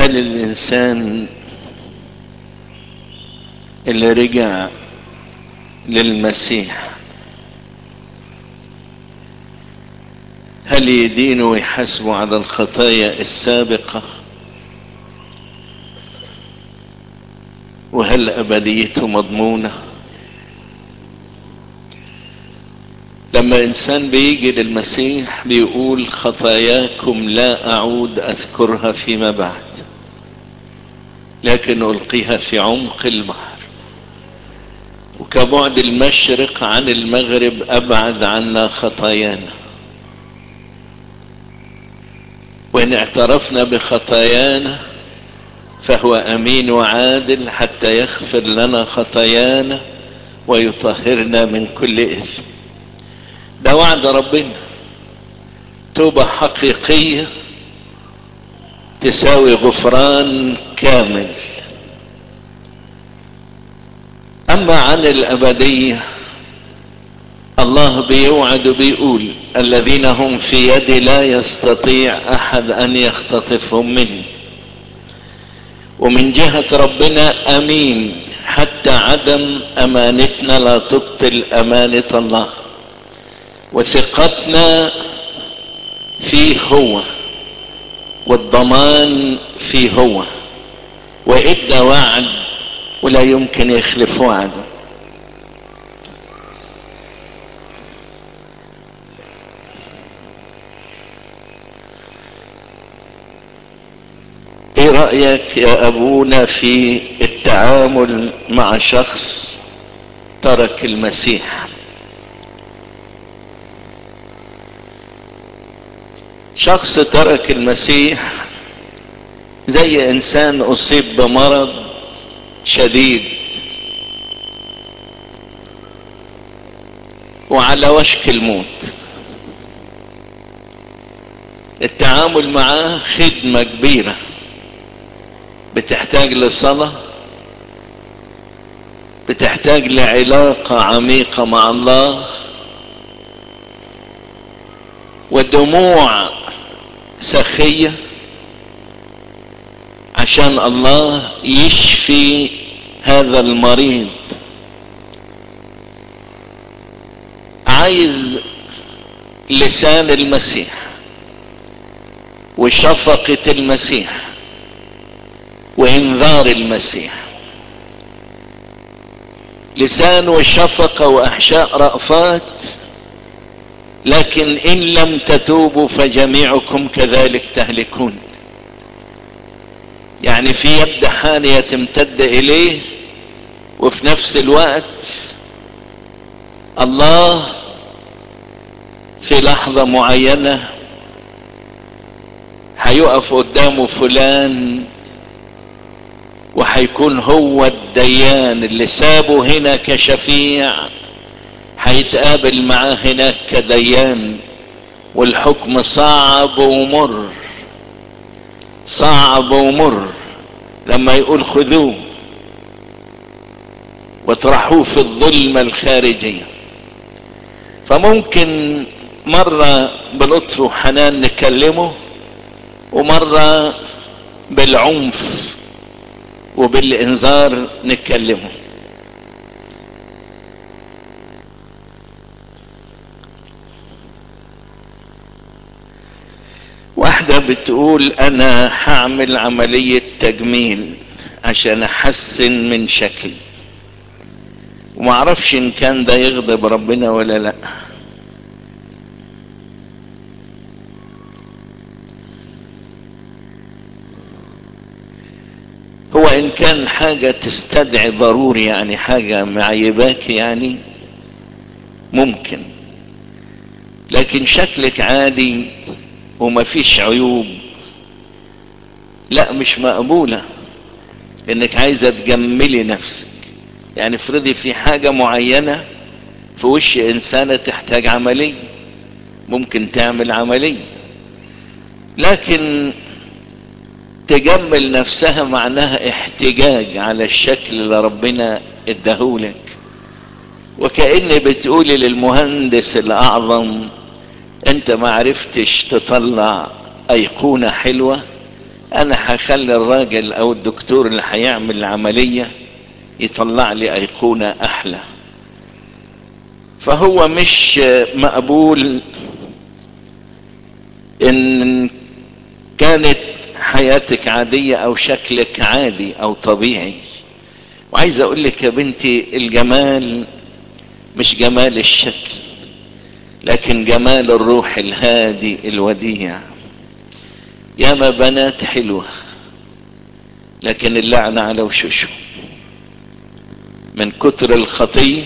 هل الانسان اللي رجع للمسيح هل يدين ويحاسبه على الخطايا السابقة وهل ابديته مضمونة لما انسان بيجي للمسيح بيقول خطاياكم لا اعود اذكرها فيما بعد لكن القيها في عمق البحر وكبعد المشرق عن المغرب ابعد عنا خطايانا وان اعترفنا بخطايانا فهو امين وعادل حتى يغفر لنا خطايانا ويطهرنا من كل اثم ده وعد ربنا توبة حقيقية تساوي غفران كامل اما عن الابدية الله بيوعد بيقول الذين هم في يدي لا يستطيع احد ان يختطفهم مني ومن جهة ربنا امين حتى عدم امانتنا لا تبطل امانة الله وثقتنا فيه هو والضمان فيه هو وادى وعد ولا يمكن يخلف وعده ايه رأيك يا ابونا في التعامل مع شخص ترك المسيح شخص ترك المسيح زي انسان اصيب بمرض شديد وعلى وشك الموت التعامل معاه خدمة كبيرة بتحتاج لصلاة بتحتاج لعلاقة عميقة مع الله ودموع سخية عشان الله يشفي هذا المريض عايز لسان المسيح وشفقة المسيح وانذار المسيح لسان وشفقة واحشاء رأفات لكن ان لم تتوبوا فجميعكم كذلك تهلكون يعني في يد حانية تمتد اليه وفي نفس الوقت الله في لحظة معينة هيقف قدامه فلان وهيكون هو الديان اللي سابه هنا كشفيع هيتقابل معاه هناك كديان والحكم صعب ومر صعب ومر لما يقول خذوه واطرحوه في الظلمة الخارجية فممكن مرة بلطف وحنان نكلمه ومرة بالعنف وبالانذار نتكلمه واحدة بتقول انا هعمل عملية تجميل عشان احسن من شكلي ومعرفش ان كان ده يغضب ربنا ولا لا هو ان كان حاجة تستدعي ضروري يعني حاجة معيباك يعني ممكن لكن شكلك عادي ومفيش عيوب لا مش مقبولة انك عايزة تجملي نفسك يعني افرضي في حاجة معينة في وش انسانة تحتاج عملية ممكن تعمل عملية لكن تجمل نفسها معناها احتجاج على الشكل اللي ربنا اداهولك وكأن بتقولي للمهندس الاعظم انت ما عرفتش تطلع ايقونة حلوة انا هخلي الراجل او الدكتور اللي هيعمل العملية يطلع لي ايقونة احلى فهو مش مقبول ان كانت حياتك عادية او شكلك عادي او طبيعي وعايز اقول لك يا بنتي الجمال مش جمال الشكل لكن جمال الروح الهادي الوديع ياما بنات حلوة لكن اللعنة على وشوشهم من كتر الخطية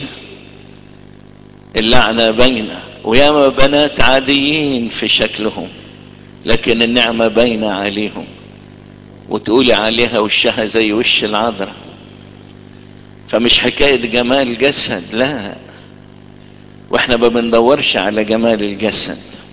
اللعنة باينة وياما بنات عاديين في شكلهم لكن النعمة باينة عليهم وتقولي عليها وشها زي وش العذراء فمش حكاية جمال جسد لا واحنا ما بندورش على جمال الجسد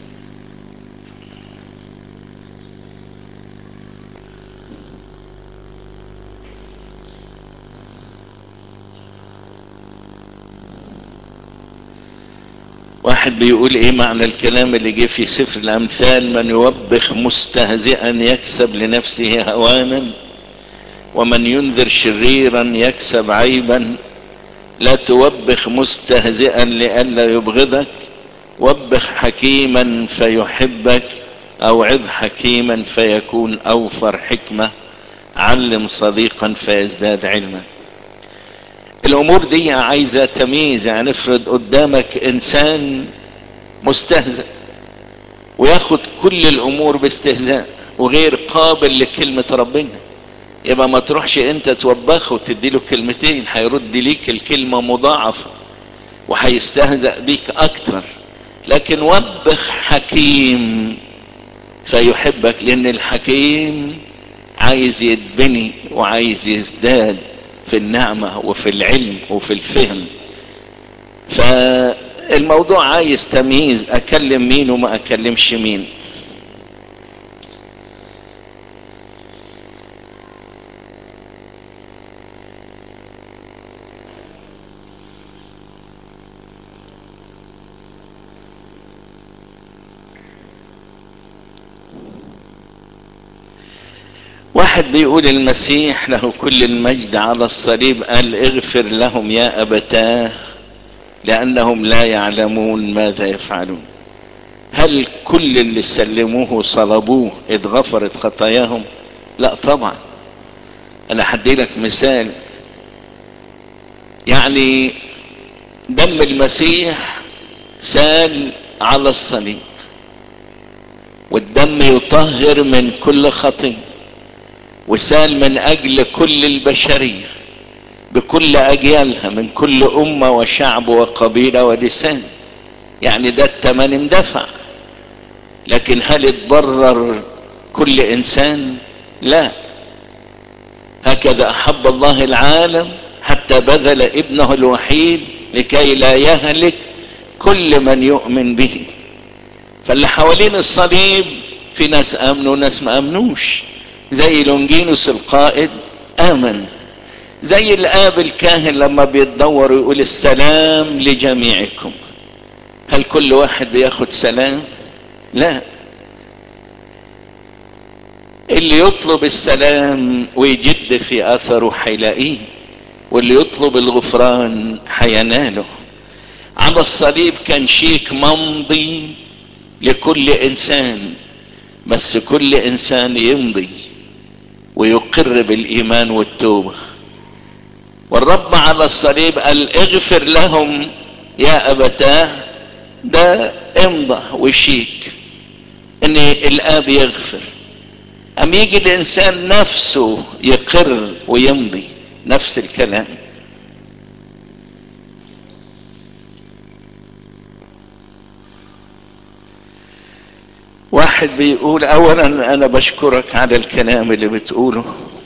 واحد بيقول ايه معنى الكلام اللي جه في سفر الامثال من يوبخ مستهزئا يكسب لنفسه هوانا ومن ينذر شريرا يكسب عيبا لا توبخ مستهزئا لئلا يبغضك وبخ حكيما فيحبك او عظ حكيما فيكون اوفر حكمة علم صديقا فيزداد علما الامور دي عايزة تمييز يعني افرض قدامك انسان مستهزئ وياخد كل الامور باستهزاء وغير قابل لكلمة ربنا يبقى ما تروحش انت توبخه وتدي له كلمتين هيرد ليك الكلمة مضاعفة وهيستهزأ بيك اكتر لكن وبخ حكيم فيحبك لان الحكيم عايز يتبني وعايز يزداد في النعمة وفي العلم وفي الفهم فالموضوع عايز تمييز اكلم مين وما اكلمش مين واحد بيقول المسيح له كل المجد على الصليب قال اغفر لهم يا ابتاه لانهم لا يعلمون ماذا يفعلون هل كل اللي سلموه صلبوه اتغفرت خطاياهم لا طبعا انا هدي لك مثال يعني دم المسيح سال على الصليب والدم يطهر من كل خطيه وسال من اجل كل البشرية بكل اجيالها من كل امة وشعب وقبيلة ولسان يعني ده التمن اندفع لكن هل اتبرر كل انسان لا هكذا احب الله العالم حتى بذل ابنه الوحيد لكي لا يهلك كل من يؤمن به فاللي حوالين الصليب في ناس امنوا وناس ما امنوش زي لونجينوس القائد امن زي الاب الكاهن لما بيتدور ويقول السلام لجميعكم هل كل واحد بياخد سلام لا اللي يطلب السلام ويجد في اثره هيلاقيه واللي يطلب الغفران هيناله على الصليب كان شيك ممضي لكل انسان بس كل انسان يمضي ويقر بالايمان والتوبه والرب على الصليب قال اغفر لهم يا ابتاه ده امضى وشيك ان الاب يغفر ام يجي الانسان نفسه يقر ويمضي نفس الكلام واحد بيقول اولا انا بشكرك على الكلام اللي بتقوله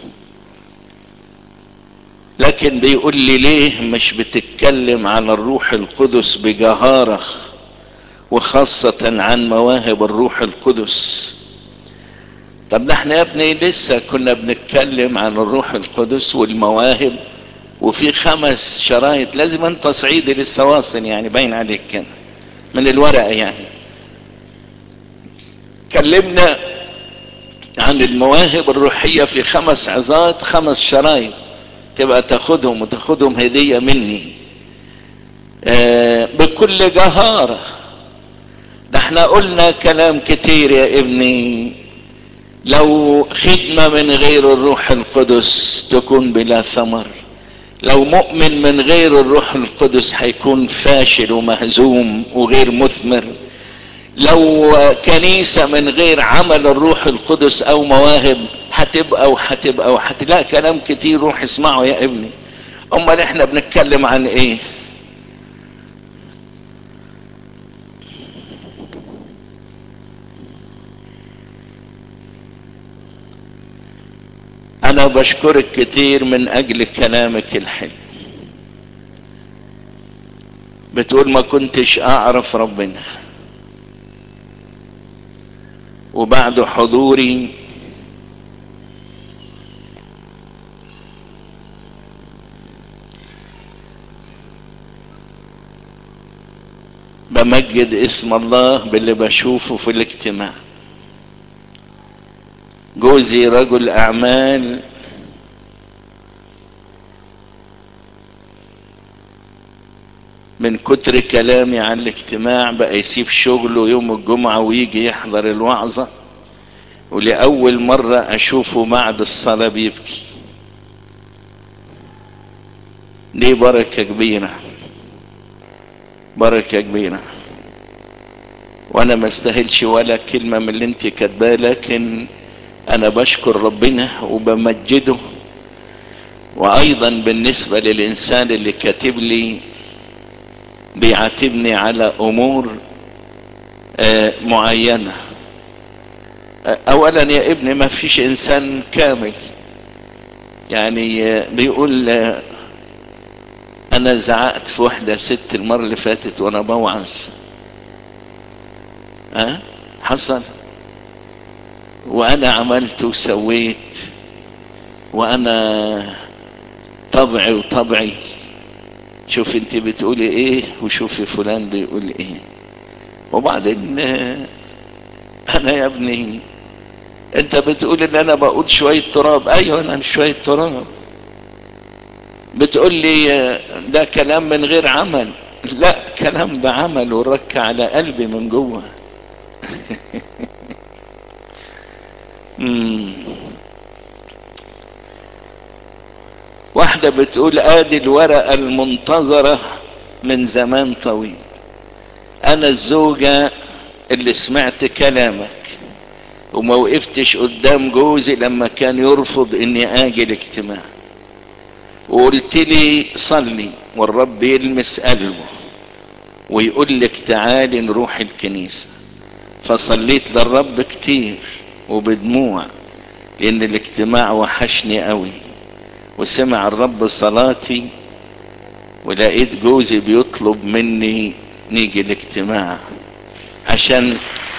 لكن بيقول لي ليه مش بتتكلم عن الروح القدس بجهارة وخاصة عن مواهب الروح القدس طب نحن يا ابني لسه كنا بنتكلم عن الروح القدس والمواهب وفي خمس شرايط لازم انت صعيدي لسه واصل يعني باين عليك كده من الورقة يعني كلمنا عن المواهب الروحية في خمس عظات خمس شرايط تبقى تاخدهم وتاخدهم هدية مني آه بكل جهارة ده احنا قلنا كلام كتير يا ابني لو خدمة من غير الروح القدس تكون بلا ثمر لو مؤمن من غير الروح القدس هيكون فاشل ومهزوم وغير مثمر لو كنيسة من غير عمل الروح القدس او مواهب هتبقى وهتبقى وهت لا كلام كتير روح اسمعه يا ابني امال احنا بنتكلم عن ايه انا بشكرك كتير من اجل كلامك الحلو بتقول ما كنتش اعرف ربنا وبعد حضوري بمجد اسم الله باللي بشوفه في الاجتماع جوزي رجل اعمال من كتر كلامي عن الاجتماع بقى يسيب شغله يوم الجمعة ويجي يحضر الوعظة ولأول مرة أشوفه بعد الصلاة بيبكي دي بركة كبيرة بركة كبيرة وانا ما استاهلش ولا كلمة من اللي انت كاتباه لكن انا بشكر ربنا وبمجده وايضا بالنسبة للانسان اللي كاتب لي بيعاتبني على امور آه معينة آه اولا يا ابني ما فيش انسان كامل يعني آه بيقول انا زعقت في واحدة ست المرة اللي فاتت وانا بوعظ ها أه؟ حصل وانا عملت وسويت وانا طبعي وطبعي شوف انت بتقولي ايه وشوفي فلان بيقول ايه وبعدين انا يا ابني انت بتقول ان انا بقول شوية تراب ايوه انا شوية تراب بتقول لي ده كلام من غير عمل لا كلام بعمل ورك على قلبي من جوه واحدة بتقول ادي الورقة المنتظرة من زمان طويل انا الزوجة اللي سمعت كلامك وما وقفتش قدام جوزي لما كان يرفض اني اجي الاجتماع وقلت لي صلي والرب يلمس قلبه ويقول لك تعالي نروح الكنيسة فصليت للرب كتير وبدموع لان الاجتماع وحشني قوي وسمع الرب صلاتي ولقيت جوزي بيطلب مني نيجي الاجتماع عشان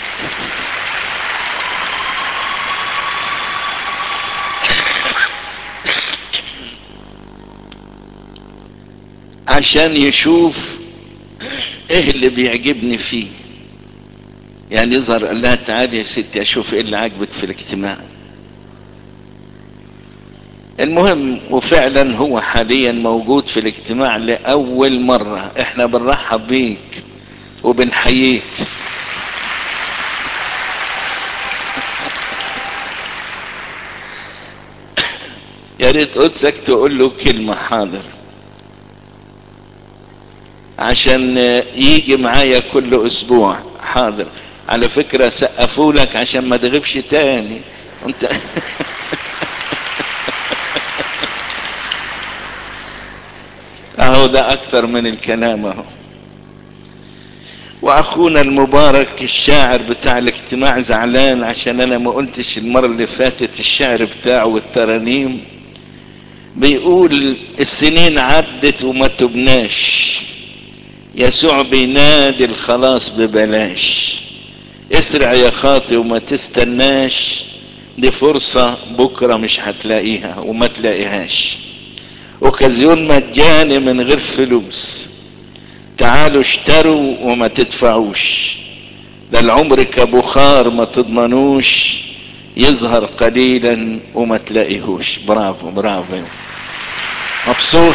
عشان يشوف ايه اللي بيعجبني فيه يعني يظهر قال لها تعالي يا ستي اشوف ايه اللي عاجبك في الاجتماع المهم وفعلا هو حاليا موجود في الاجتماع لأول مرة احنا بنرحب بيك وبنحييك يا ريت قدسك تقول له كلمة حاضر عشان يجي معايا كل اسبوع حاضر على فكرة سقفوا لك عشان ما تغيبش تاني انت اهو ده اكثر من الكلام اهو واخونا المبارك الشاعر بتاع الاجتماع زعلان عشان انا ما قلتش المرة اللي فاتت الشعر بتاعه والترانيم بيقول السنين عدت وما تبناش يسوع بينادي الخلاص ببلاش اسرع يا خاطي وما تستناش دي فرصة بكرة مش هتلاقيها وما تلاقيهاش اوكازيون مجاني من غير فلوس تعالوا اشتروا وما تدفعوش ده العمر كبخار ما تضمنوش يظهر قليلا وما تلاقيهوش برافو برافو مبسوط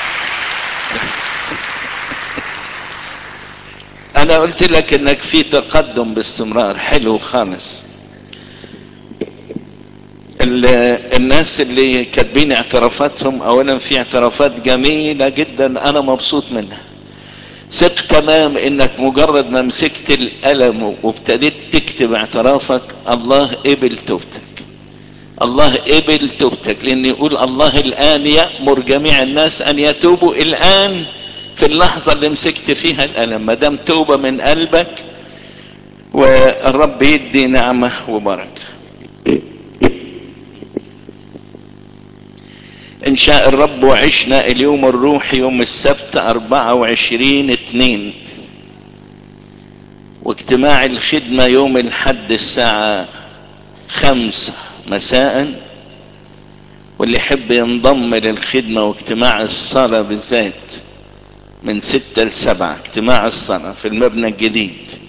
انا قلت لك انك في تقدم باستمرار حلو خالص الناس اللي كاتبين اعترافاتهم اولا في اعترافات جميلة جدا انا مبسوط منها ثق تمام انك مجرد ما مسكت القلم وابتديت تكتب اعترافك الله قبل توبتك الله قبل توبتك لان يقول الله الان يأمر جميع الناس ان يتوبوا الان في اللحظة اللي مسكت فيها القلم ما دام توبة من قلبك والرب يدي نعمة وبركة ان شاء الرب وعشنا اليوم الروحي يوم السبت اربعة وعشرين اتنين واجتماع الخدمة يوم الحد الساعة خمسة مساء واللي يحب ينضم للخدمة واجتماع الصلاة بالذات من ستة لسبعة اجتماع الصلاة في المبنى الجديد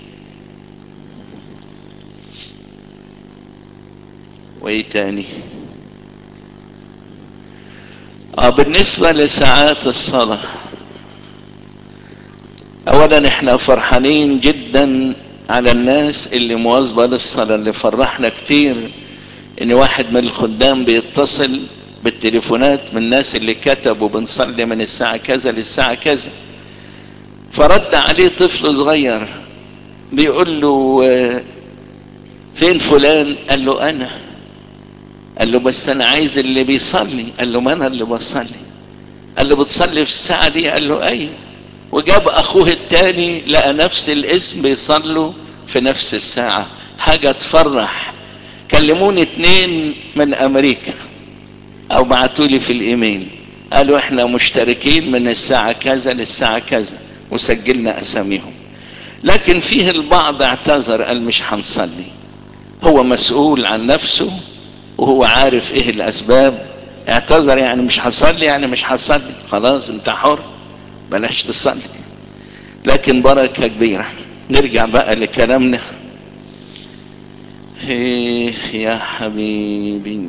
وايه تاني اه بالنسبة لساعات الصلاة اولا احنا فرحانين جدا على الناس اللي مواظبة للصلاة اللي فرحنا كتير ان واحد من الخدام بيتصل بالتليفونات من الناس اللي كتبوا بنصلي من الساعة كذا للساعة كذا فرد عليه طفل صغير بيقول له فين فلان قال له انا قال له بس انا عايز اللي بيصلي قال له ما انا اللي بصلي قال له بتصلي في الساعة دي قال له ايوه وجاب اخوه التاني لقى نفس الاسم بيصلوا في نفس الساعة حاجة تفرح كلموني اتنين من امريكا او بعتولي في الايميل قالوا احنا مشتركين من الساعة كذا للساعة كذا وسجلنا اساميهم لكن فيه البعض اعتذر قال مش هنصلي هو مسؤول عن نفسه وهو عارف ايه الاسباب اعتذر يعني مش هصلي يعني مش هصلي خلاص انت حر بلاش تصلي لكن بركة كبيرة نرجع بقى لكلامنا ايه يا حبيبي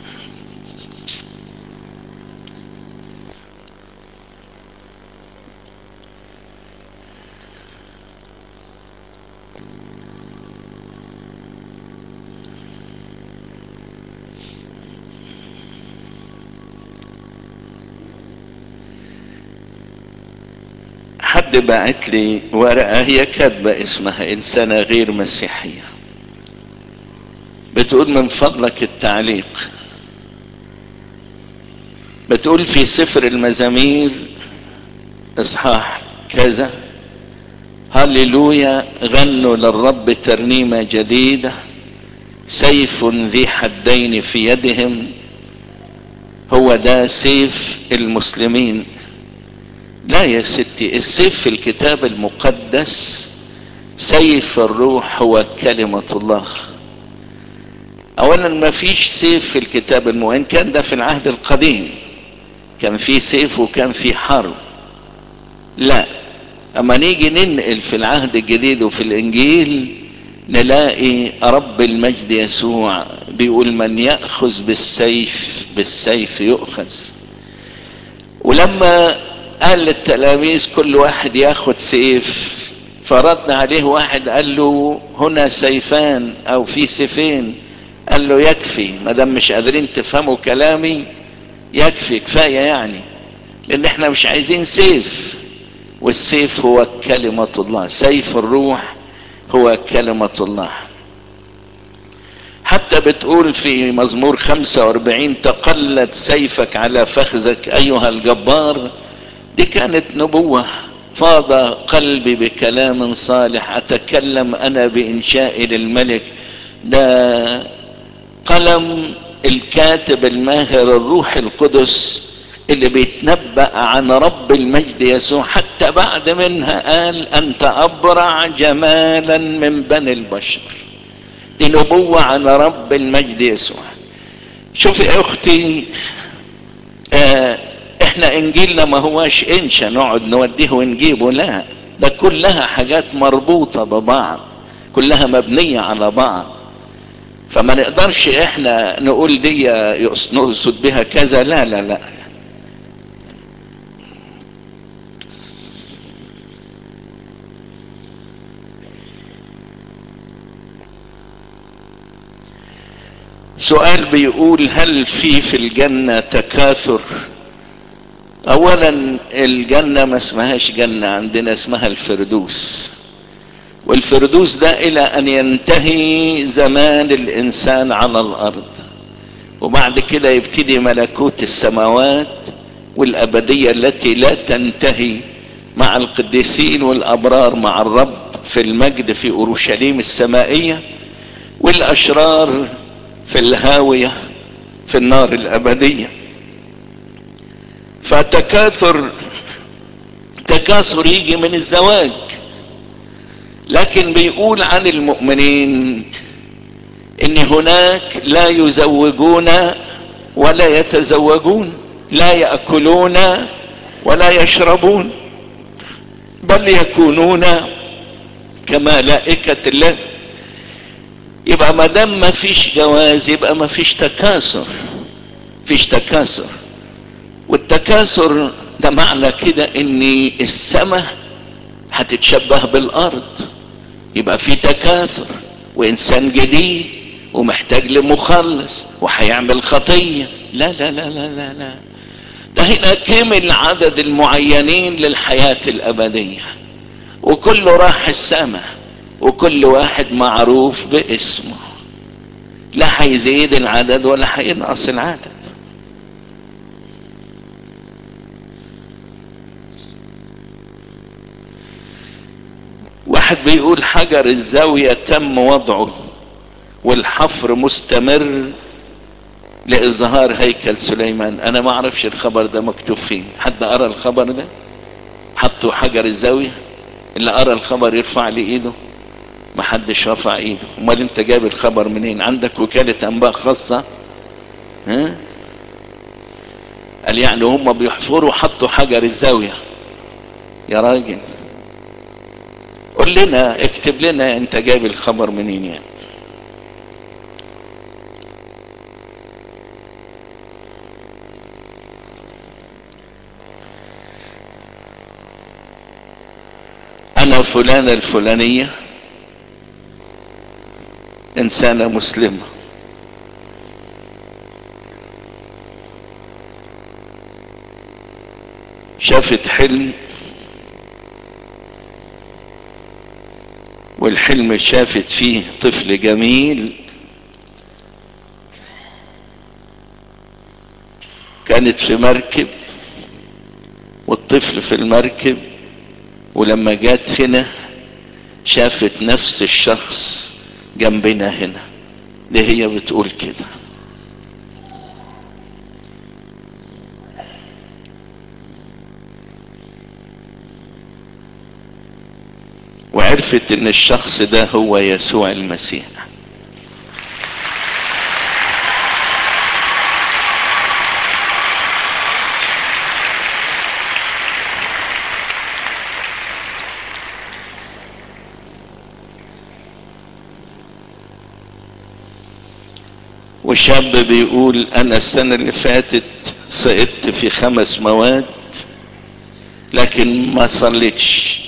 حد بعت لي ورقة هي كاتبة اسمها إنسانة غير مسيحية بتقول من فضلك التعليق بتقول في سفر المزامير اصحاح كذا هللويا غنوا للرب ترنيمة جديدة سيف ذي حدين في يدهم هو ده سيف المسلمين لا يا ستي السيف في الكتاب المقدس سيف الروح هو كلمة الله اولا ما فيش سيف في الكتاب المؤمن كان ده في العهد القديم كان في سيف وكان في حرب لا اما نيجي ننقل في العهد الجديد وفي الانجيل نلاقي رب المجد يسوع بيقول من يأخذ بالسيف بالسيف يؤخذ ولما قال للتلاميذ كل واحد ياخد سيف فرد عليه واحد قال له هنا سيفان او في سيفين قال له يكفي ما دام مش قادرين تفهموا كلامي يكفي كفايه يعني لان احنا مش عايزين سيف والسيف هو كلمة الله سيف الروح هو كلمة الله حتى بتقول في مزمور 45 تقلد سيفك على فخذك ايها الجبار دي كانت نبوة فاض قلبي بكلام صالح اتكلم انا بانشاء للملك ده قلم الكاتب الماهر الروح القدس اللي بيتنبأ عن رب المجد يسوع حتى بعد منها قال انت ابرع جمالا من بني البشر دي نبوة عن رب المجد يسوع شوفي يا اختي آه احنا انجيلنا ما هواش انشا نقعد نوديه ونجيبه لا ده كلها حاجات مربوطة ببعض كلها مبنية على بعض فما نقدرش احنا نقول دي نقصد بها كذا لا لا لا سؤال بيقول هل في في الجنة تكاثر اولا الجنة ما اسمهاش جنة عندنا اسمها الفردوس والفردوس ده الى ان ينتهي زمان الانسان على الارض وبعد كده يبتدي ملكوت السماوات والابدية التي لا تنتهي مع القديسين والابرار مع الرب في المجد في اورشليم السمائية والاشرار في الهاوية في النار الابدية فتكاثر تكاثر يجي من الزواج لكن بيقول عن المؤمنين ان هناك لا يزوجون ولا يتزوجون لا ياكلون ولا يشربون بل يكونون كملائكه الله يبقى ما دام ما فيش جواز يبقى ما فيش تكاثر فيش تكاثر والتكاثر ده معنى كده ان السماء هتتشبه بالارض يبقى في تكاثر وانسان جديد ومحتاج لمخلص وهيعمل خطية لا لا لا لا لا لا ده هنا كمل عدد المعينين للحياة الابدية وكله راح السماء وكل واحد معروف باسمه لا هيزيد العدد ولا هينقص العدد واحد بيقول حجر الزاوية تم وضعه والحفر مستمر لإظهار هيكل سليمان أنا ما أعرفش الخبر ده مكتوب فين حد قرأ الخبر ده حطوا حجر الزاوية اللي قرأ الخبر يرفع لي إيده ما حدش رفع إيده أمال أنت جايب الخبر منين عندك وكالة أنباء خاصة ها قال يعني هم بيحفروا حطوا حجر الزاوية يا راجل قول لنا اكتب لنا انت جايب الخبر منين يعني انا فلانة الفلانية انسانة مسلمة شافت حلم والحلم شافت فيه طفل جميل كانت في مركب والطفل في المركب ولما جات هنا شافت نفس الشخص جنبنا هنا دي هي بتقول كده وعرفت ان الشخص ده هو يسوع المسيح وشاب بيقول انا السنة اللي فاتت سقطت في خمس مواد لكن ما صليتش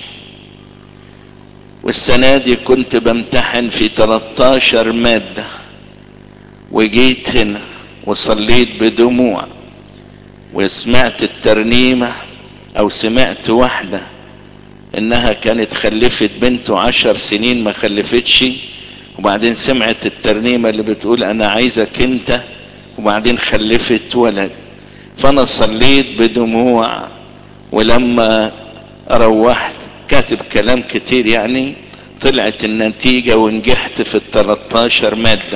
والسنة دي كنت بمتحن في 13 مادة وجيت هنا وصليت بدموع وسمعت الترنيمة او سمعت واحدة انها كانت خلفت بنته عشر سنين ما خلفتش وبعدين سمعت الترنيمة اللي بتقول انا عايزك انت وبعدين خلفت ولد فانا صليت بدموع ولما روحت كاتب كلام كتير يعني طلعت النتيجة ونجحت في التلاتاشر مادة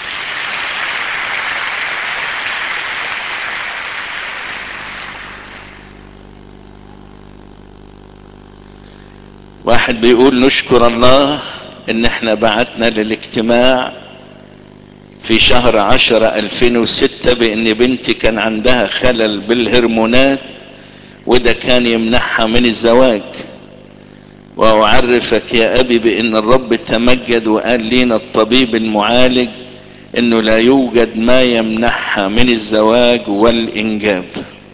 واحد بيقول نشكر الله ان احنا بعتنا للاجتماع في شهر عشرة الفين وستة بان بنتي كان عندها خلل بالهرمونات وده كان يمنعها من الزواج واعرفك يا ابي بان الرب تمجد وقال لينا الطبيب المعالج انه لا يوجد ما يمنعها من الزواج والانجاب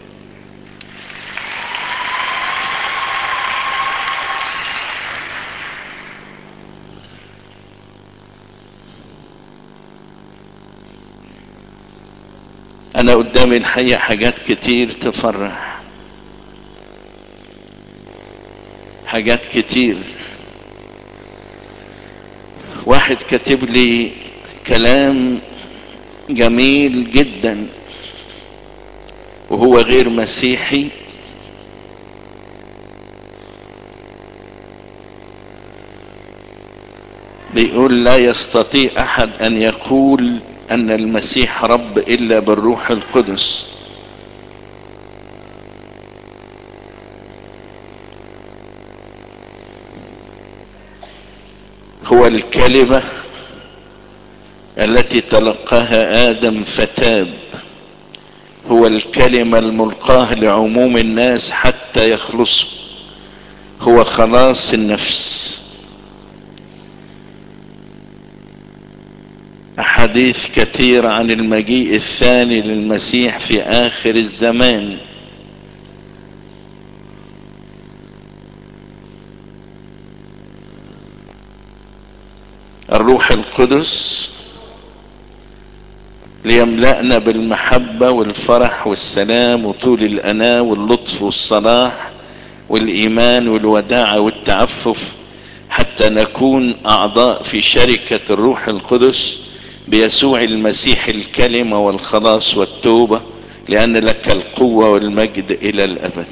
انا قدامي الحقيقة حاجات كتير تفرح حاجات كتير واحد كاتب لي كلام جميل جدا وهو غير مسيحي بيقول لا يستطيع احد ان يقول ان المسيح رب الا بالروح القدس هو الكلمة التي تلقاها ادم فتاب هو الكلمة الملقاة لعموم الناس حتى يخلصوا هو خلاص النفس احاديث كثيرة عن المجيء الثاني للمسيح في اخر الزمان الروح القدس ليملأنا بالمحبة والفرح والسلام وطول الأناة واللطف والصلاح والإيمان والوداعة والتعفف حتى نكون أعضاء في شركة الروح القدس بيسوع المسيح الكلمة والخلاص والتوبة لأن لك القوة والمجد إلى الأبد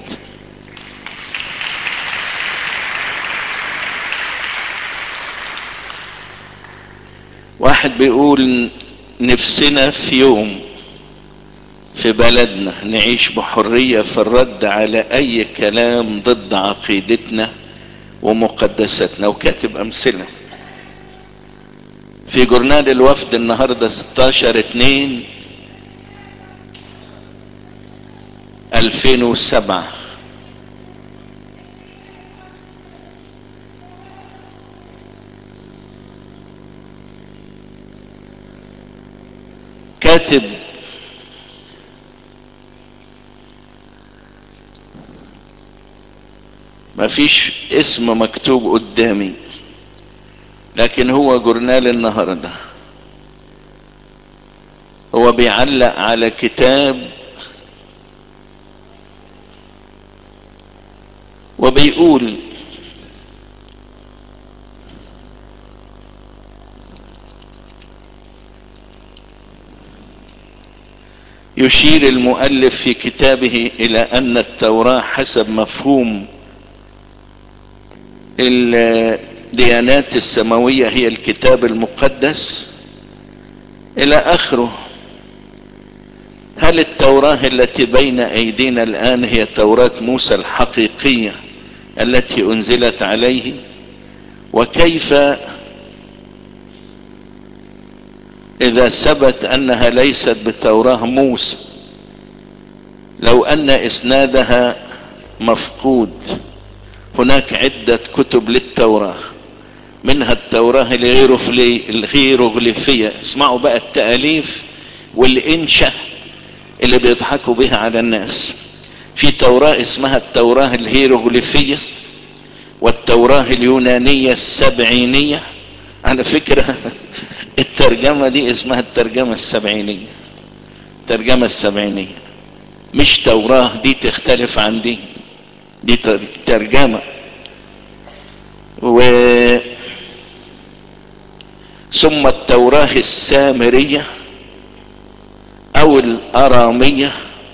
واحد بيقول نفسنا في يوم في بلدنا نعيش بحرية في الرد على اي كلام ضد عقيدتنا ومقدستنا وكاتب امثلة في جورنال الوفد النهاردة 16 2 2007 كاتب ما فيش اسم مكتوب قدامي لكن هو جورنال النهاردة هو بيعلق على كتاب وبيقول يشير المؤلف في كتابه الى ان التوراة حسب مفهوم الديانات السماوية هي الكتاب المقدس الى اخره هل التوراة التي بين ايدينا الان هي توراة موسى الحقيقية التي انزلت عليه وكيف اذا ثبت انها ليست بتوراة موسى لو ان اسنادها مفقود هناك عدة كتب للتوراة منها التوراة الهيروغليفية اسمعوا بقى التأليف والإنشاء اللي بيضحكوا بها على الناس في توراة اسمها التوراة الهيروغليفية والتوراة اليونانية السبعينية على فكرة الترجمة دي اسمها الترجمة السبعينية الترجمة السبعينية مش توراة دي تختلف عن دي دي ترجمة و ثم التوراة السامرية او الارامية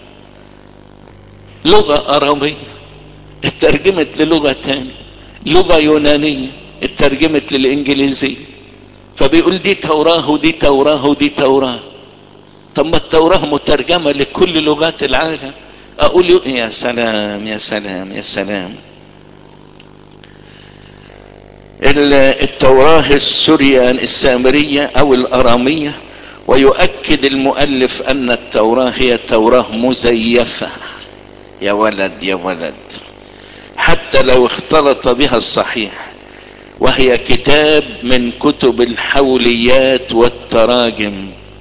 لغة ارامية اترجمت للغة تانية لغة يونانية اترجمت للانجليزية فبيقول دي توراة ودي توراة ودي توراة طب ما التوراة مترجمة لكل لغات العالم اقول يا سلام يا سلام يا سلام التوراة السوريان السامرية او الارامية ويؤكد المؤلف ان التوراة هي توراة مزيفة يا ولد يا ولد حتى لو اختلط بها الصحيح وهي كتاب من كتب الحوليات والتراجم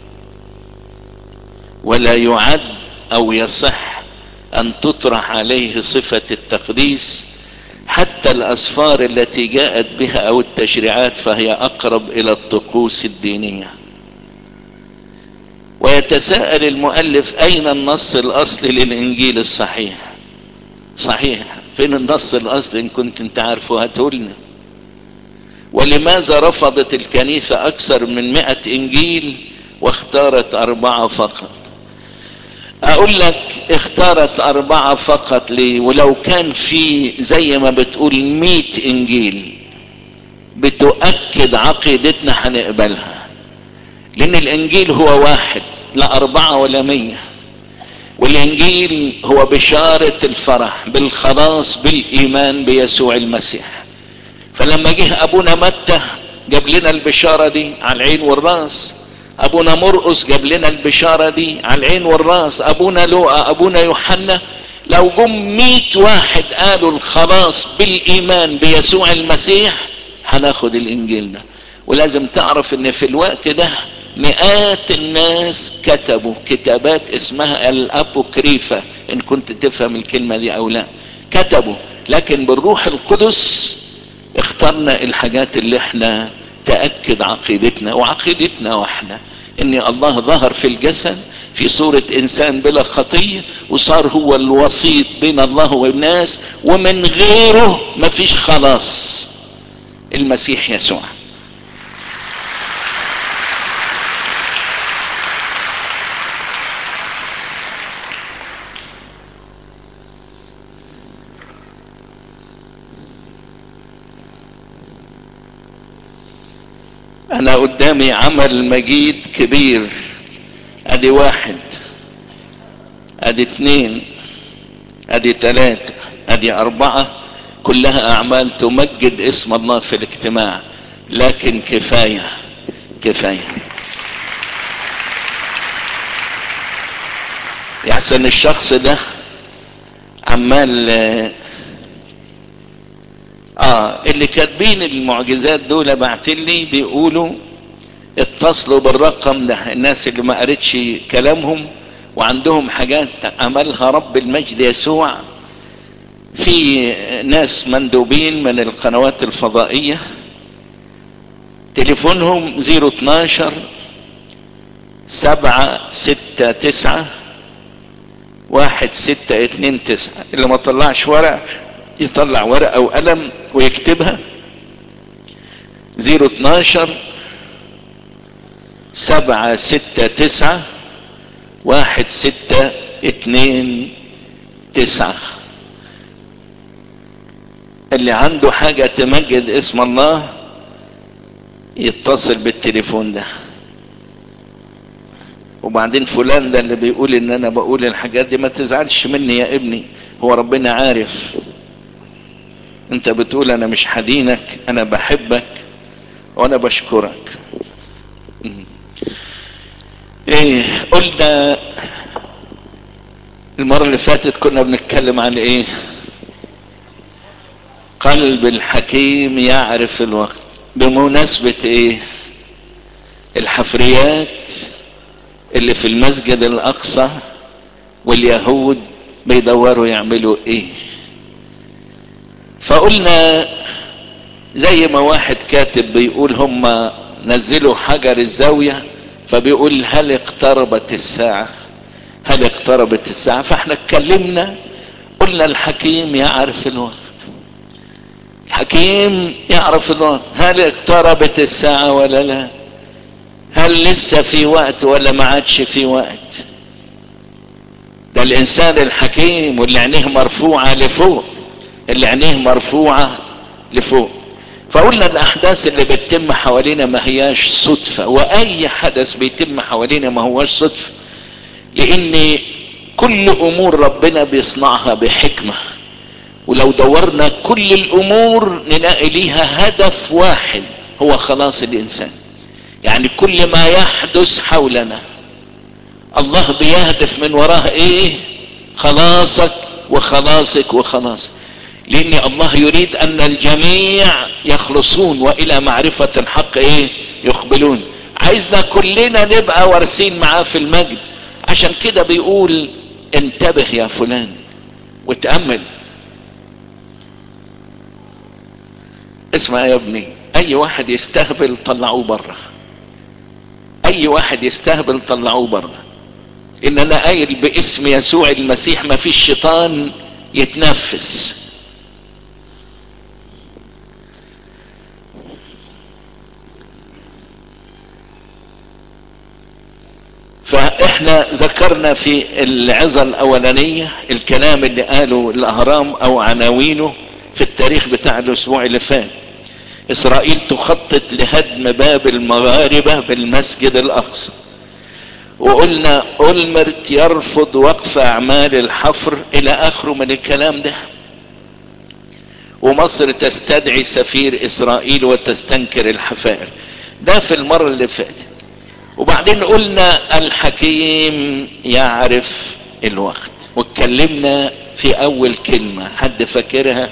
ولا يعد او يصح ان تطرح عليه صفة التقديس حتى الاسفار التي جاءت بها او التشريعات فهي اقرب الى الطقوس الدينية ويتساءل المؤلف اين النص الاصلي للانجيل الصحيح صحيح فين النص الاصلي ان كنت انت عارفه هاتولنا ولماذا رفضت الكنيسة اكثر من مئة انجيل واختارت اربعة فقط اقول لك اختارت اربعة فقط ليه ولو كان في زي ما بتقول مئة انجيل بتؤكد عقيدتنا هنقبلها لان الانجيل هو واحد لا اربعة ولا مية والانجيل هو بشارة الفرح بالخلاص بالايمان بيسوع المسيح فلما جه ابونا متى جاب لنا البشارة دي على العين والراس ابونا مرقس جاب لنا البشارة دي على العين والراس ابونا لوقا ابونا يوحنا لو جم مئة واحد قالوا الخلاص بالايمان بيسوع المسيح هناخد الانجيل ده ولازم تعرف ان في الوقت ده مئات الناس كتبوا كتابات اسمها الابوكريفة ان كنت تفهم الكلمة دي او لا كتبوا لكن بالروح القدس اخترنا الحاجات اللي احنا تأكد عقيدتنا وعقيدتنا واحنا ان الله ظهر في الجسد في صورة انسان بلا خطية وصار هو الوسيط بين الله والناس ومن غيره مفيش خلاص المسيح يسوع انا قدامي عمل مجيد كبير ادي واحد ادي اتنين ادي تلاتة ادي اربعة كلها اعمال تمجد اسم الله في الاجتماع لكن كفاية كفاية يحسن الشخص ده عمال اه اللي كاتبين المعجزات دول بعتلي بيقولوا اتصلوا بالرقم ده الناس اللي ما قريتش كلامهم وعندهم حاجات عملها رب المجد يسوع في ناس مندوبين من القنوات الفضائية تليفونهم 012 سبعة ستة تسعة واحد ستة اتنين تسعة اللي ما طلعش ورق يطلع ورقة وقلم ويكتبها زيرو اتناشر سبعة ستة تسعة واحد ستة اتنين تسعة اللي عنده حاجة تمجد اسم الله يتصل بالتليفون ده وبعدين فلان ده اللي بيقول ان انا بقول الحاجات دي ما تزعلش مني يا ابني هو ربنا عارف انت بتقول انا مش حدينك انا بحبك وانا بشكرك ايه قلنا المرة اللي فاتت كنا بنتكلم عن ايه قلب الحكيم يعرف الوقت بمناسبة ايه الحفريات اللي في المسجد الاقصى واليهود بيدوروا يعملوا ايه فقلنا زي ما واحد كاتب بيقول هم نزلوا حجر الزاوية فبيقول هل اقتربت الساعة هل اقتربت الساعة فاحنا اتكلمنا قلنا الحكيم يعرف الوقت الحكيم يعرف الوقت هل اقتربت الساعة ولا لا هل لسه في وقت ولا ما عادش في وقت ده الانسان الحكيم واللي عينيه مرفوعة لفوق اللي عينيه مرفوعة لفوق فقلنا الاحداث اللي بتتم حوالينا ما هياش صدفة واي حدث بيتم حوالينا ما هواش صدفة لان كل امور ربنا بيصنعها بحكمة ولو دورنا كل الامور نلاقي ليها هدف واحد هو خلاص الانسان يعني كل ما يحدث حولنا الله بيهدف من وراه ايه خلاصك وخلاصك وخلاصك لان الله يريد ان الجميع يخلصون والى معرفة الحق ايه يقبلون عايزنا كلنا نبقى وارثين معاه في المجد عشان كده بيقول انتبه يا فلان وتأمل اسمع يا ابني اي واحد يستهبل طلعوه بره اي واحد يستهبل طلعوه بره ان انا قايل باسم يسوع المسيح ما فيش شيطان يتنفس فاحنا ذكرنا في العظة الاولانية الكلام اللي قاله الاهرام او عناوينه في التاريخ بتاع الاسبوع اللي فات اسرائيل تخطط لهدم باب المغاربة بالمسجد الاقصى وقلنا اولمرت يرفض وقف اعمال الحفر الى اخره من الكلام ده ومصر تستدعي سفير اسرائيل وتستنكر الحفائر ده في المرة اللي فاتت وبعدين قلنا الحكيم يعرف الوقت واتكلمنا في اول كلمة حد فاكرها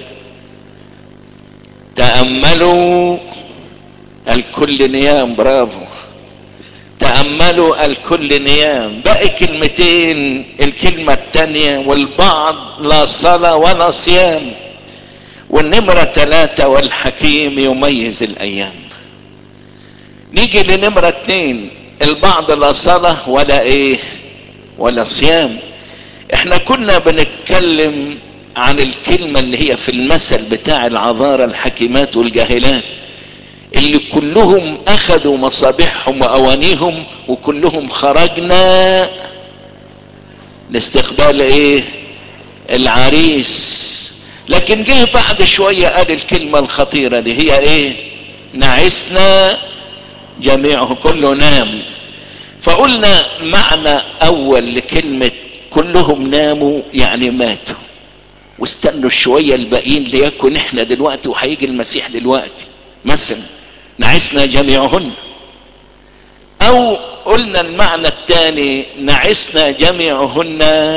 تأملوا الكل نيام برافو تأملوا الكل نيام باقي كلمتين الكلمة التانية والبعض لا صلاة ولا صيام والنمرة ثلاثة والحكيم يميز الأيام نيجي لنمرة اتنين البعض لا صلاة ولا ايه ولا صيام احنا كنا بنتكلم عن الكلمة اللي هي في المثل بتاع العذارى الحكيمات والجاهلات اللي كلهم اخذوا مصابيحهم واوانيهم وكلهم خرجنا لاستقبال ايه العريس لكن جه بعد شوية قال الكلمة الخطيرة دي هي ايه نعسنا جميعه كله نام فقلنا معنى اول لكلمة كلهم ناموا يعني ماتوا واستنوا شوية الباقيين ليكن احنا دلوقتي وهيجي المسيح دلوقتي مثلا نعسنا جميعهن او قلنا المعنى الثاني نعسنا جميعهن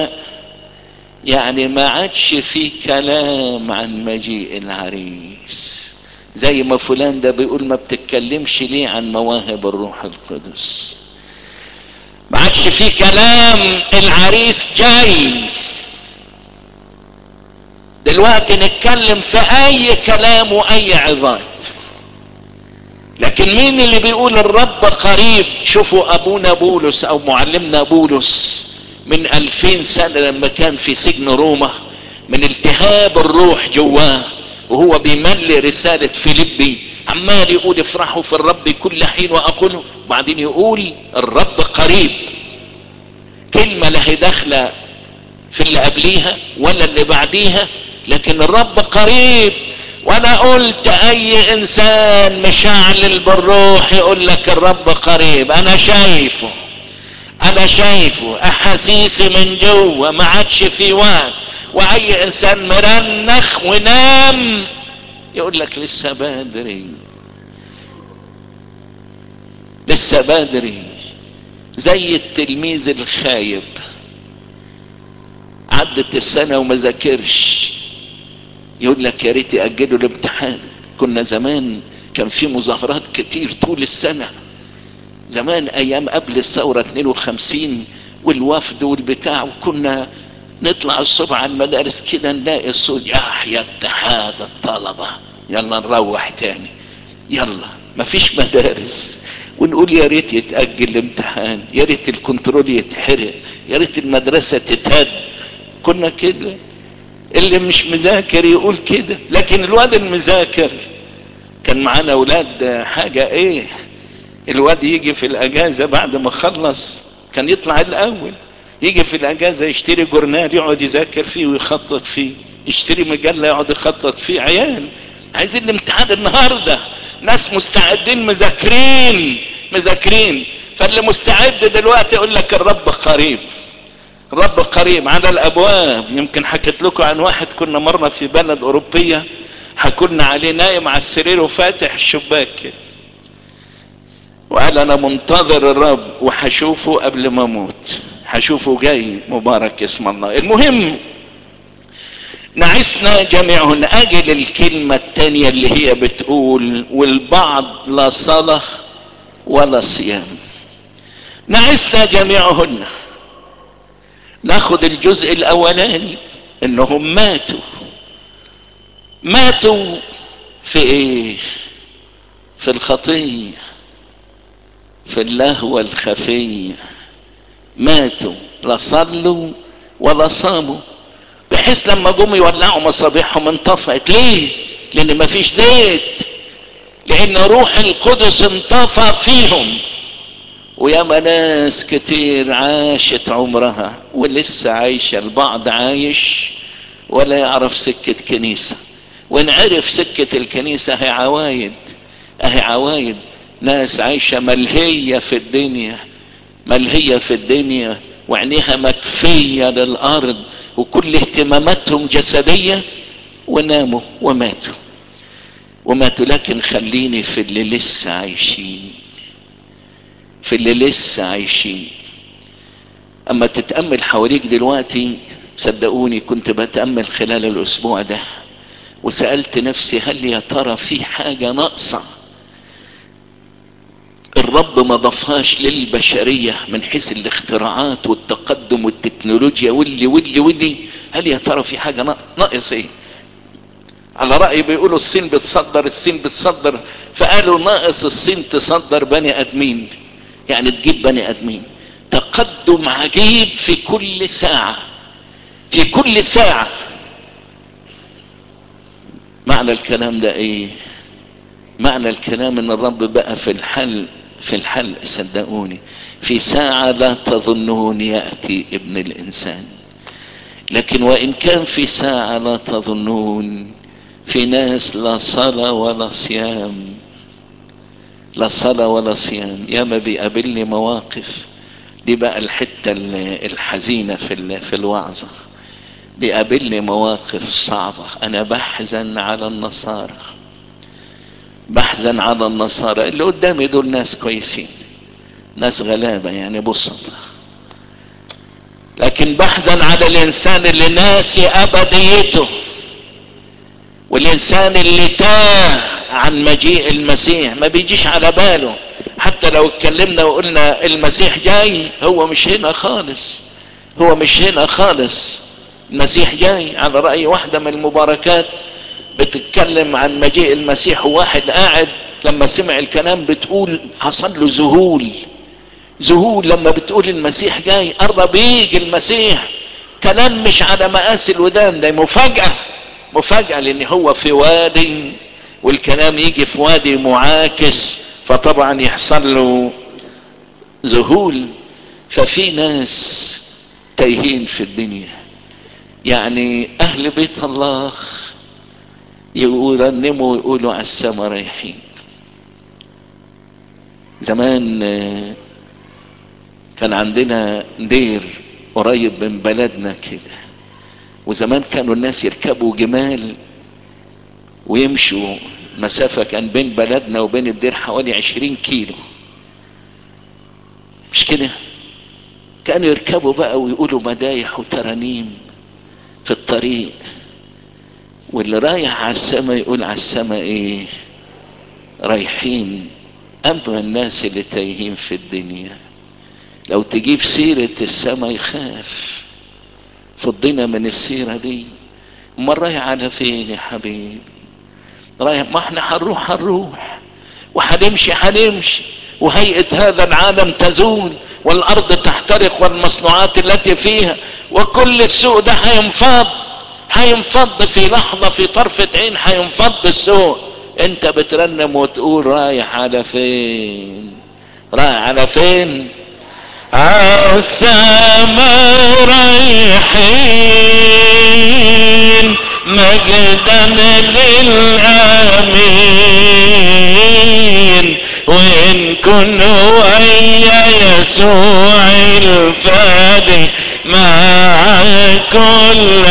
يعني ما عادش في كلام عن مجيء العريس زي ما فلان ده بيقول ما بتتكلمش ليه عن مواهب الروح القدس ما عادش في كلام العريس جاي دلوقتي نتكلم في اي كلام واي عظات لكن مين اللي بيقول الرب قريب شوفوا ابونا بولس او معلمنا بولس من الفين سنة لما كان في سجن روما من التهاب الروح جواه وهو بيملي رسالة فيليبي عمال يقول افرحوا في الرب كل حين واقوله بعدين يقول الرب قريب كلمة لا هي داخلة في اللي قبليها ولا اللي بعديها لكن الرب قريب وانا قلت اي انسان مشعلل بالروح يقول لك الرب قريب انا شايفه انا شايفه احاسيسي من جوه ما عادش في وقت واي انسان مرنخ ونام يقول لك لسه بدري لسه بدري زي التلميذ الخايب عدت السنة وما ذاكرش يقول لك يا ريت يأجلوا الامتحان كنا زمان كان في مظاهرات كتير طول السنة زمان ايام قبل الثورة 52 والوفد والبتاع وكنا نطلع الصبح على المدارس كده نلاقي الصوت يحيى اتحاد الطلبة يلا نروح تاني يلا مفيش مدارس ونقول يا ريت يتأجل الامتحان يا ريت الكنترول يتحرق يا ريت المدرسة تتهد كنا كده اللي مش مذاكر يقول كده لكن الواد المذاكر كان معانا اولاد حاجة ايه الواد يجي في الاجازة بعد ما خلص كان يطلع الاول يجي في الاجازة يشتري جورنال يقعد يذاكر فيه ويخطط فيه يشتري مجلة يقعد يخطط فيه عيال عايزين الامتحان النهاردة ناس مستعدين مذاكرين مذاكرين فاللي مستعد دلوقتي يقول لك الرب قريب الرب قريب على الابواب يمكن حكيت لكم عن واحد كنا مرة في بلد اوروبية حكولنا عليه نايم على السرير وفاتح الشباك كده وقال انا منتظر الرب وحشوفه قبل ما اموت حشوفه جاي مبارك اسم الله المهم نعسنا جميعهن اجل الكلمة التانية اللي هي بتقول والبعض لا صلاة ولا صيام نعسنا جميعهن ناخد الجزء الاولاني انهم ماتوا ماتوا في ايه في الخطيه في اللهوة الخفية ماتوا لا صلوا ولا صاموا بحيث لما جم يولعوا مصابيحهم انطفأت ليه لان مفيش زيت لان روح القدس انطفى فيهم وياما ناس كتير عاشت عمرها ولسه عايشة البعض عايش ولا يعرف سكة كنيسة وان عرف سكة الكنيسة هي عوايد اهي عوايد ناس عايشة ملهية في الدنيا ملهية في الدنيا وعينيها مكفية للارض وكل اهتماماتهم جسدية وناموا وماتوا وماتوا لكن خليني في اللي لسه عايشين في اللي لسه عايشين اما تتأمل حواليك دلوقتي صدقوني كنت بتأمل خلال الاسبوع ده وسألت نفسي هل يا ترى في حاجة ناقصة الرب ما ضافهاش للبشرية من حيث الاختراعات والتقدم والتكنولوجيا واللي واللي واللي هل يا ترى في حاجة ناقص ايه على رأي بيقولوا الصين بتصدر الصين بتصدر فقالوا ناقص الصين تصدر بني ادمين يعني تجيب بني ادمين تقدم عجيب في كل ساعة في كل ساعة معنى الكلام ده ايه معنى الكلام ان الرب بقى في الحل في الحل صدقوني في ساعة لا تظنون يأتي ابن الانسان لكن وان كان في ساعة لا تظنون في ناس لا صلاة ولا صيام لا صلاة ولا صيام ياما بيقابلني مواقف دي بقى الحتة الحزينة في في الوعظة بيقابلني مواقف صعبة انا بحزن على النصارى بحزن على النصارى اللي قدامي دول ناس كويسين ناس غلابة يعني بسطة لكن بحزن على الانسان اللي ناسي ابديته والانسان اللي تاه عن مجيء المسيح ما بيجيش على باله حتى لو اتكلمنا وقلنا المسيح جاي هو مش هنا خالص هو مش هنا خالص المسيح جاي على رأي واحدة من المباركات بتتكلم عن مجيء المسيح وواحد قاعد لما سمع الكلام بتقول حصل له ذهول ذهول لما بتقول المسيح جاي قرب يجي المسيح كلام مش على مقاس الودان ده مفاجأة مفاجأة لان هو في وادي والكلام يجي في وادي معاكس فطبعا يحصل له ذهول ففي ناس تايهين في الدنيا يعني اهل بيت الله يرنموا ويقولوا على السما رايحين زمان كان عندنا دير قريب من بلدنا كده وزمان كانوا الناس يركبوا جمال ويمشوا مسافة كان بين بلدنا وبين الدير حوالي عشرين كيلو مش كده كانوا يركبوا بقى ويقولوا مدايح وترانيم في الطريق واللي رايح على السما يقول على السما ايه رايحين اما الناس اللي تايهين في الدنيا لو تجيب سيرة السما يخاف فضينا من السيرة دي امال رايح على فين يا حبيبي رايح ما احنا هنروح هنروح وهنمشي هنمشي وهيئة هذا العالم تزول والارض تحترق والمصنوعات التي فيها وكل السوق ده هينفض هينفض في لحظة في طرفة عين هينفض السوق انت بترنم وتقول رايح على فين رايح على فين السماء رايحين مجدا للامين وان كنوا ويا يسوع الفادي مع كل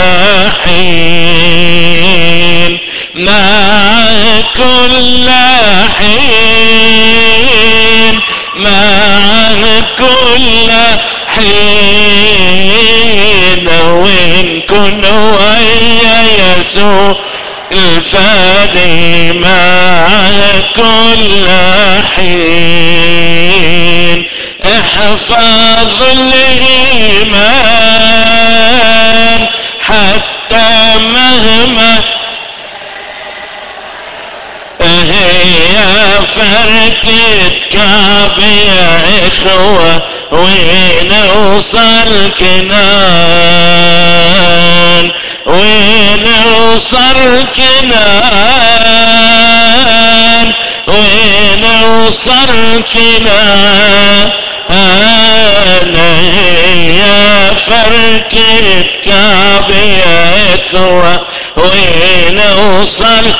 حين مع كل حين مع كل حين وإن كن ويا يسوع الفادي مع كل حين احفظ الايمان حتى مهما هي فرقة كعب يا اخوة ونوصل كنان ونوصل كنان ونوصل كنان انا يا فرقة كعب يا اخوة ونوصل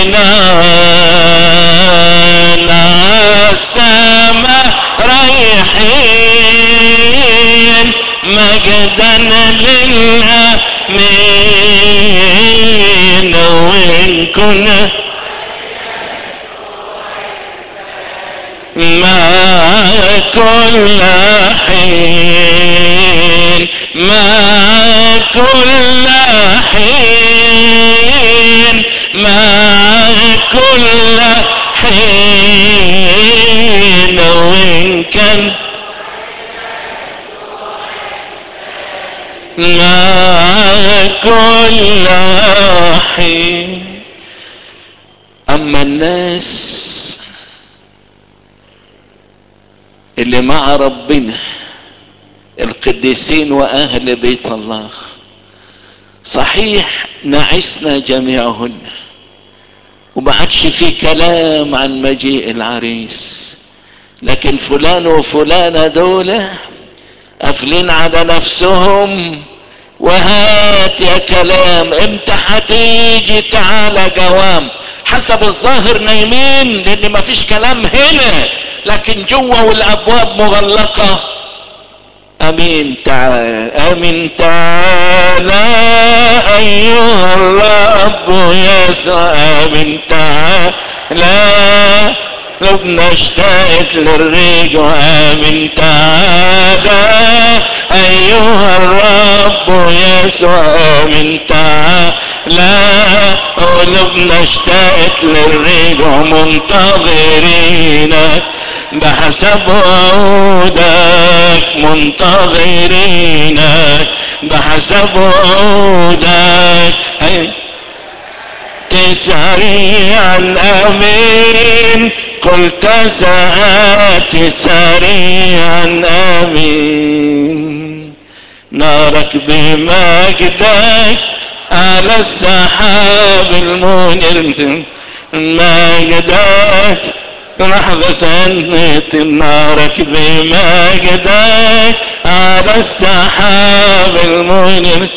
كنان السما رايحين مجدا للامين وان كنا ما كل حين ما كل حين ما كل حين وإن كان ما كل حين اما الناس اللي مع ربنا القديسين واهل بيت الله صحيح نعسنا جميعهن وما عادش في كلام عن مجيء العريس لكن فلان وفلانة دول قافلين على نفسهم وهات يا كلام امتى هتيجي تعالى جوام حسب الظاهر نايمين لان مفيش كلام هنا لكن جوه والابواب مغلقة امين تعالى امين تعالى ايها الرب يسوع امين تعالى قلوبنا اشتاقت للريج وامين تعالى ايها الرب يسوع امين تعالى قلوبنا اشتاقت للريج ومنتظرين بحسب وعودك منتظرين بحسب وعودك سريعا امين قلت سآتي سريعا امين نارك بمجدك على السحاب المنير مجدك لحظة نارك بمجدك على السحاب المنير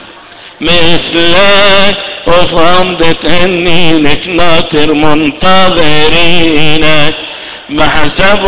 مثلك وفي غمضة النيلك ناطر منتظرينك بحسب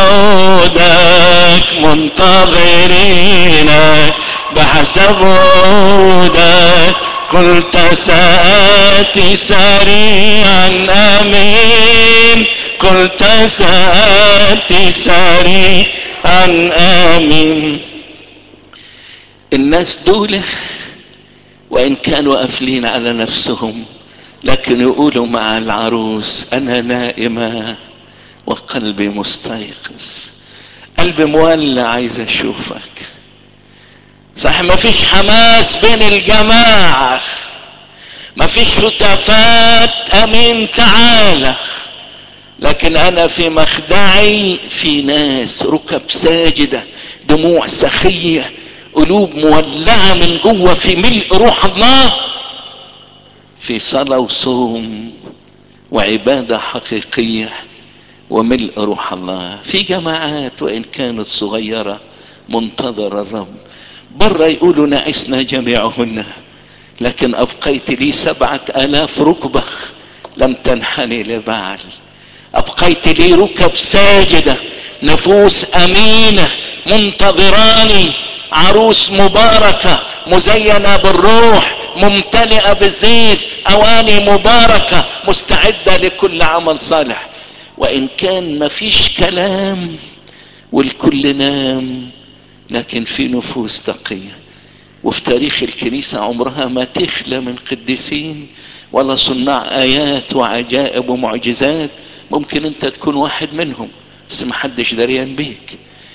عودك منتظرينك بحسب عودك قلت سآتي سريعا امين قلت سآتي سريعا امين الناس دول وان كانوا قافلين على نفسهم لكن يقولوا مع العروس انا نائمة وقلبي مستيقظ قلبي مولع عايز اشوفك صح ما فيش حماس بين الجماعة ما فيش هتافات امين تعالى لكن انا في مخدعي في ناس ركب ساجدة دموع سخية قلوب مولعة من جوه في ملء روح الله في صلاة وصوم وعبادة حقيقية وملء روح الله في جماعات وإن كانت صغيرة منتظر الرب برا يقولوا نعسنا جميعهن لكن أبقيت لي سبعة آلاف ركبة لم تنحني لبعل أبقيت لي ركب ساجدة نفوس أمينة منتظراني عروس مباركة مزينة بالروح ممتلئة بالزيت اواني مباركة مستعدة لكل عمل صالح وان كان مفيش كلام والكل نام لكن في نفوس تقية وفي تاريخ الكنيسة عمرها ما تخلى من قديسين ولا صناع ايات وعجائب ومعجزات ممكن انت تكون واحد منهم بس محدش دريان بيك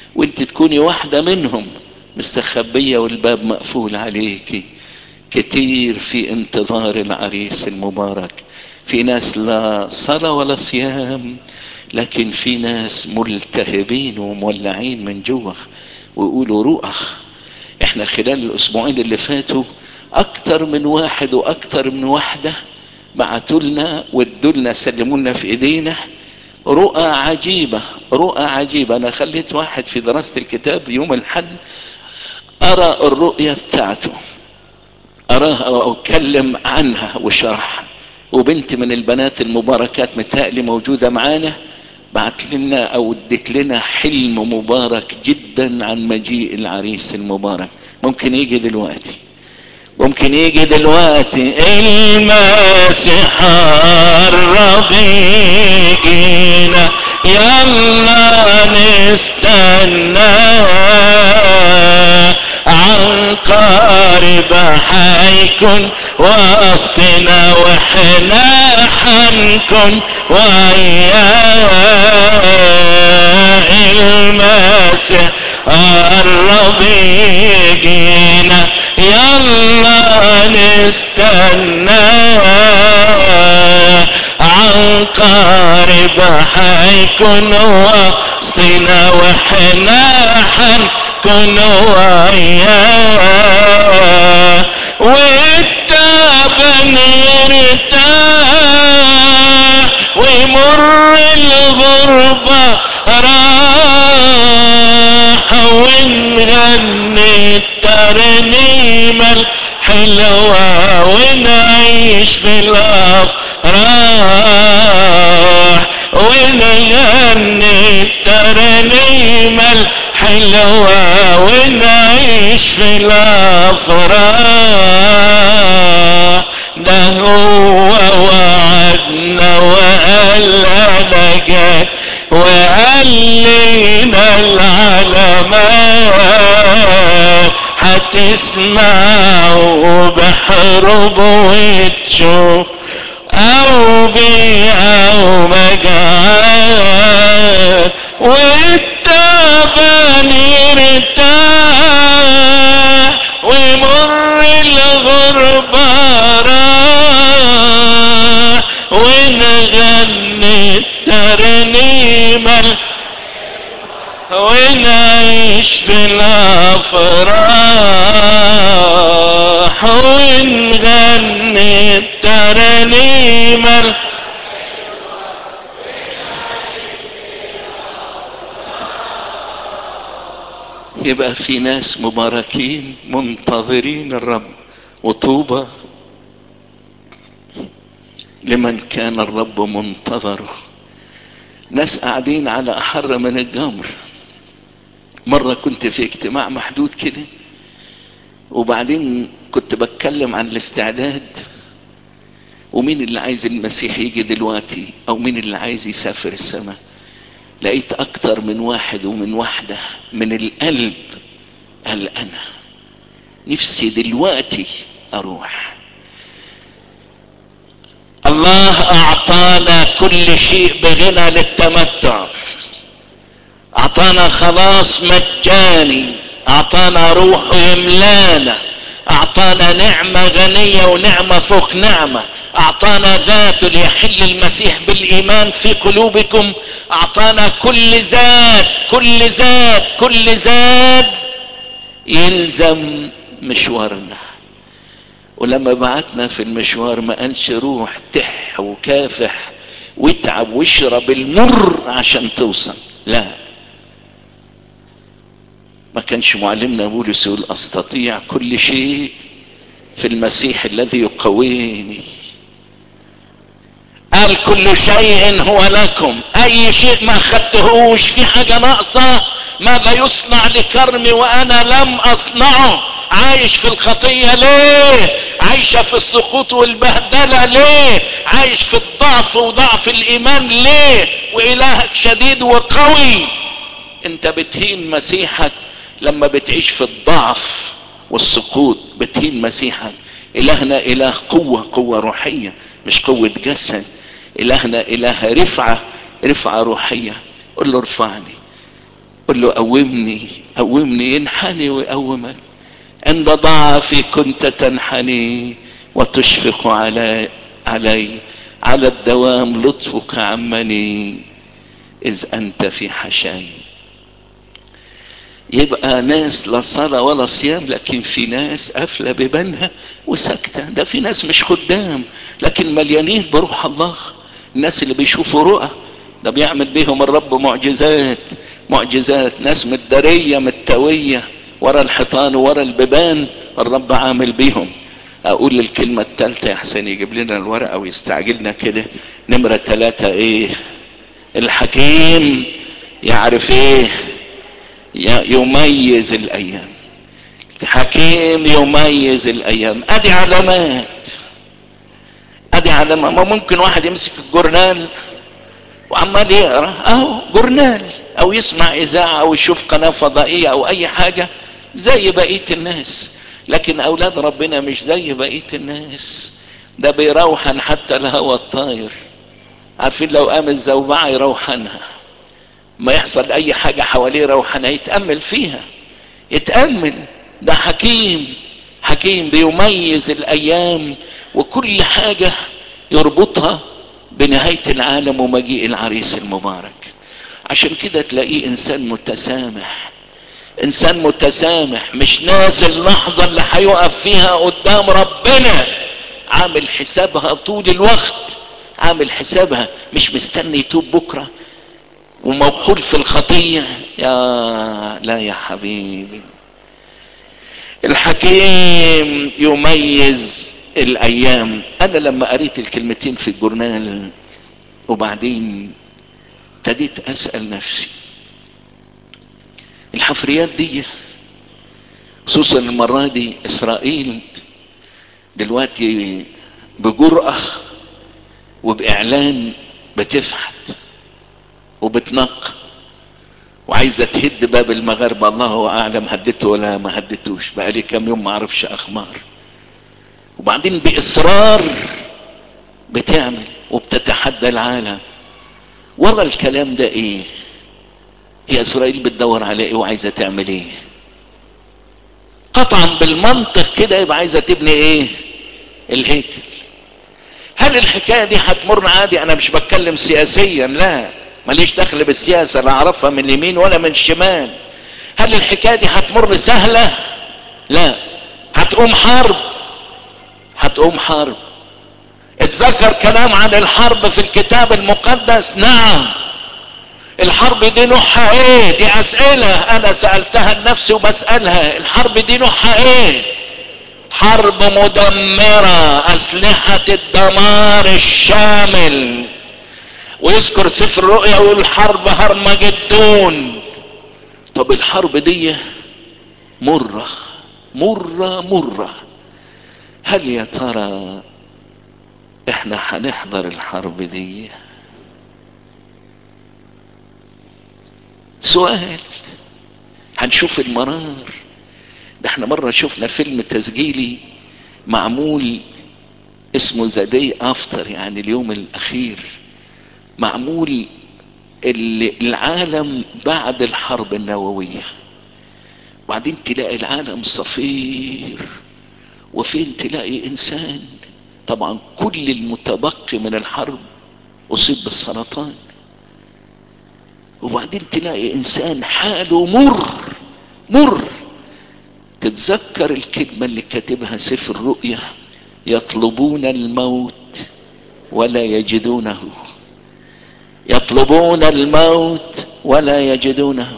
وانت تكوني واحدة منهم مستخبية والباب مقفول عليكي كتير في انتظار العريس المبارك في ناس لا صلاة ولا صيام لكن في ناس ملتهبين ومولعين من جوه ويقولوا رؤى احنا خلال الاسبوعين اللي فاتوا اكتر من واحد واكتر من واحدة بعتوا لنا وادوا لنا سلموا لنا في ايدينا رؤى عجيبة رؤى عجيبة انا خليت واحد في دراسة الكتاب يوم الحد ارى الرؤية بتاعته اراها واتكلم عنها وشرحها وبنت من البنات المباركات متهيألي موجودة معانا بعت لنا او ادت لنا حلم مبارك جدا عن مجيء العريس المبارك ممكن يجي دلوقتي ممكن يجي دلوقتي المسيح الرضيقنا يلا نستنى عن قارب حيكون وسطنا واحنا حنكون وياه المسيح الرضيقنا يلا نستنى عن قارب حيكون وسطنا واحنا حنكون وياه والتعبان يرتاح ويمر الغربة راح ونغني الترنيمة الحلوة ونعيش في الأفراح ونغني الترنيمة الحلوة ونعيش في الأفراح ده هو وعدنا وقال أنا جاي وقال لنا العلامات هتسمعوا بحرب وتشوف او بيع او مجاعات والتعبان يرتاح ويمر الغربة راح ونغني الترنيمة ونعيش في الافراح ونغني الترنيمة يبقى في ناس مباركين منتظرين الرب وطوبى لمن كان الرب منتظره ناس قاعدين على احر من الجمر مرة كنت في اجتماع محدود كده وبعدين كنت بتكلم عن الاستعداد ومين اللي عايز المسيح يجي دلوقتي او مين اللي عايز يسافر السماء لقيت اكتر من واحد ومن واحدة من القلب قال انا نفسي دلوقتي اروح الله اعطانا كل شيء بغنى للتمتع اعطانا خلاص مجاني اعطانا روح يملانا اعطانا نعمة غنية ونعمة فوق نعمة اعطانا ذات ليحل المسيح بالايمان في قلوبكم اعطانا كل زاد كل زاد كل زاد يلزم مشوارنا ولما بعتنا في المشوار ما قالش روح تح وكافح واتعب واشرب المر عشان توصل لا ما كانش معلمنا بولس يقول استطيع كل شيء في المسيح الذي يقويني قال كل شيء هو لكم اي شيء ما خدتهوش في حاجة ناقصة ماذا يصنع لكرمي وانا لم اصنعه عايش في الخطية ليه عايشة في السقوط والبهدلة ليه عايش في الضعف وضعف الايمان ليه والهك شديد وقوي انت بتهين مسيحك لما بتعيش في الضعف والسقوط بتهين مسيحك الهنا اله قوة قوة روحية مش قوة جسد الهنا اله رفعة رفعة روحية قل له ارفعني قل له قومني قومني ينحني ويقومك عند ضعفي كنت تنحني وتشفق علي علي على الدوام لطفك عمني اذ انت في حشاي يبقى ناس لا صلاة ولا صيام لكن في ناس قافلة ببنها وساكتة ده في ناس مش خدام لكن مليانين بروح الله الناس اللي بيشوفوا رؤى ده بيعمل بيهم الرب معجزات معجزات ناس متدارية متوية ورا الحيطان ورا البيبان الرب عامل بيهم اقول الكلمة التالتة يا حسين يجيب لنا الورقة ويستعجلنا كده نمرة ثلاثة ايه الحكيم يعرف ايه يميز الايام الحكيم يميز الايام ادي علامات ادي علامات ما ممكن واحد يمسك الجورنال وعمال يقرا اهو جورنال او يسمع اذاعه او يشوف قناه فضائيه او اي حاجه زي بقيه الناس لكن اولاد ربنا مش زي بقيه الناس ده بيروحن حتى الهوى الطاير عارفين لو قام الزوبعه يروحنها ما يحصل اي حاجه حواليه روحنا يتامل فيها يتامل ده حكيم حكيم بيميز الايام وكل حاجه يربطها بنهايه العالم ومجيء العريس المبارك عشان كده تلاقيه انسان متسامح انسان متسامح مش ناس اللحظه اللي هيقف فيها قدام ربنا عامل حسابها طول الوقت عامل حسابها مش مستني يتوب بكره وموحول في الخطية يا لا يا حبيبي الحكيم يميز الايام انا لما قريت الكلمتين في الجورنال وبعدين ابتديت اسأل نفسي الحفريات دي خصوصا المرة دي اسرائيل دلوقتي بجرأة وباعلان بتفحت وبتنق وعايزه تهد باب المغاربه الله اعلم هدته ولا ما هدتوش بقالي كام يوم ما اعرفش اخبار وبعدين باصرار بتعمل وبتتحدى العالم ورا الكلام ده ايه هي اسرائيل بتدور على ايه وعايزه تعمل ايه قطعا بالمنطق كده يبقى عايزه تبني ايه الهيكل هل الحكايه دي هتمر عادي انا مش بتكلم سياسيا لا ماليش دخل بالسياسة لا اعرفها من اليمين ولا من الشمال هل الحكاية دي هتمر سهلة لا هتقوم حرب هتقوم حرب اتذكر كلام عن الحرب في الكتاب المقدس نعم الحرب دي نوعها ايه دي اسئلة انا سألتها لنفسي وبسألها الحرب دي نوعها ايه حرب مدمرة اسلحة الدمار الشامل ويذكر سفر الرؤيا ويقول حرب هرمجدون طب الحرب دي مرة مرة مرة هل يا ترى احنا هنحضر الحرب دي سؤال هنشوف المرار ده احنا مرة شفنا فيلم تسجيلي معمول اسمه ذا داي افتر يعني اليوم الاخير معمول العالم بعد الحرب النووية وبعدين تلاقي العالم صفير وفين تلاقي انسان طبعا كل المتبقي من الحرب اصيب بالسرطان وبعدين تلاقي انسان حاله مر مر تتذكر الكلمة اللي كاتبها سفر الرؤيا يطلبون الموت ولا يجدونه يطلبون الموت ولا يجدونه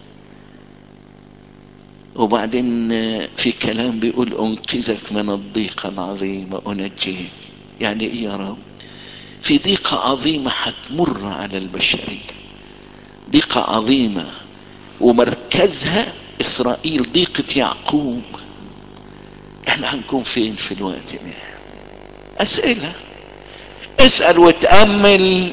وبعدين في كلام بيقول انقذك من الضيقة العظيمة انجيك يعني ايه يا رب في ضيقة عظيمة هتمر على البشرية ضيقة عظيمة ومركزها اسرائيل ضيقة يعقوب احنا هنكون فين في الوقت ده اسئلة اسأل وتأمل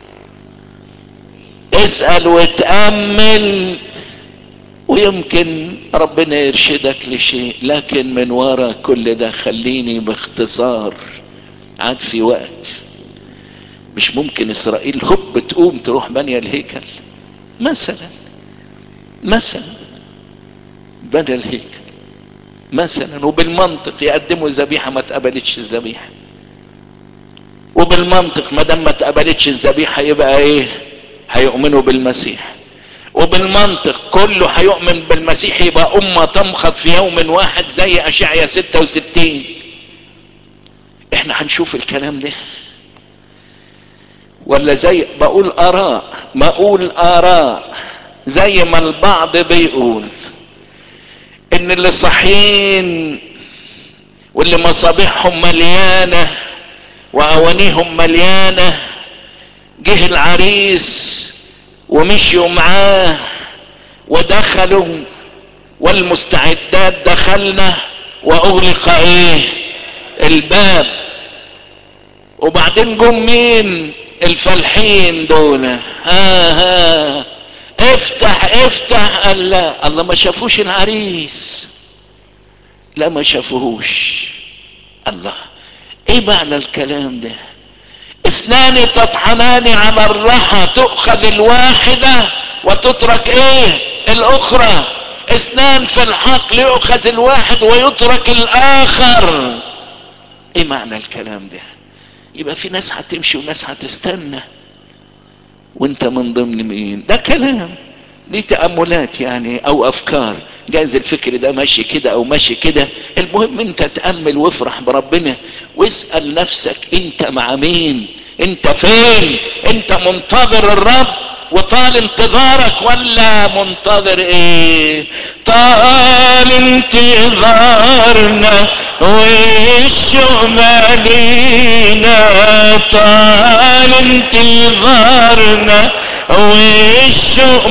اسأل وتأمل ويمكن ربنا يرشدك لشيء لكن من وراء كل ده خليني باختصار عاد في وقت مش ممكن اسرائيل هب تقوم تروح بني الهيكل مثلا مثلا بدل هيك مثلا وبالمنطق يقدموا ذبيحة ما تقبلتش الذبيحة وبالمنطق ما دام ما تقبلتش الذبيحة يبقى ايه هيؤمنوا بالمسيح وبالمنطق كله هيؤمن بالمسيح يبقى أمة تمخض في يوم واحد زي أشعيا 66 احنا هنشوف الكلام ده ولا زي بقول آراء بقول آراء زي ما البعض بيقول ان اللي صحيين واللي مصابيحهم مليانة وأوانيهم مليانة جه العريس ومشيوا معاه ودخلوا والمستعدات دخلنا واغلق ايه الباب وبعدين جم مين الفالحين دول ها ها افتح افتح قال لا الله ما شافوش العريس لا ما شافوهوش الله ايه معنى الكلام ده اثنان تطحنان على الرحى تؤخذ الواحدة وتترك ايه الاخرى اثنان في الحقل يؤخذ الواحد ويترك الاخر ايه معنى الكلام ده يبقى في ناس هتمشي وناس هتستنى وانت من ضمن مين ده كلام دي تأملات يعني او افكار جايز الفكر ده ماشي كده او ماشي كده المهم انت تأمل وافرح بربنا واسأل نفسك انت مع مين انت فين انت منتظر الرب وطال انتظارك ولا منتظر ايه طال انتظارنا والشوق مالينا طال انتظارنا والشوق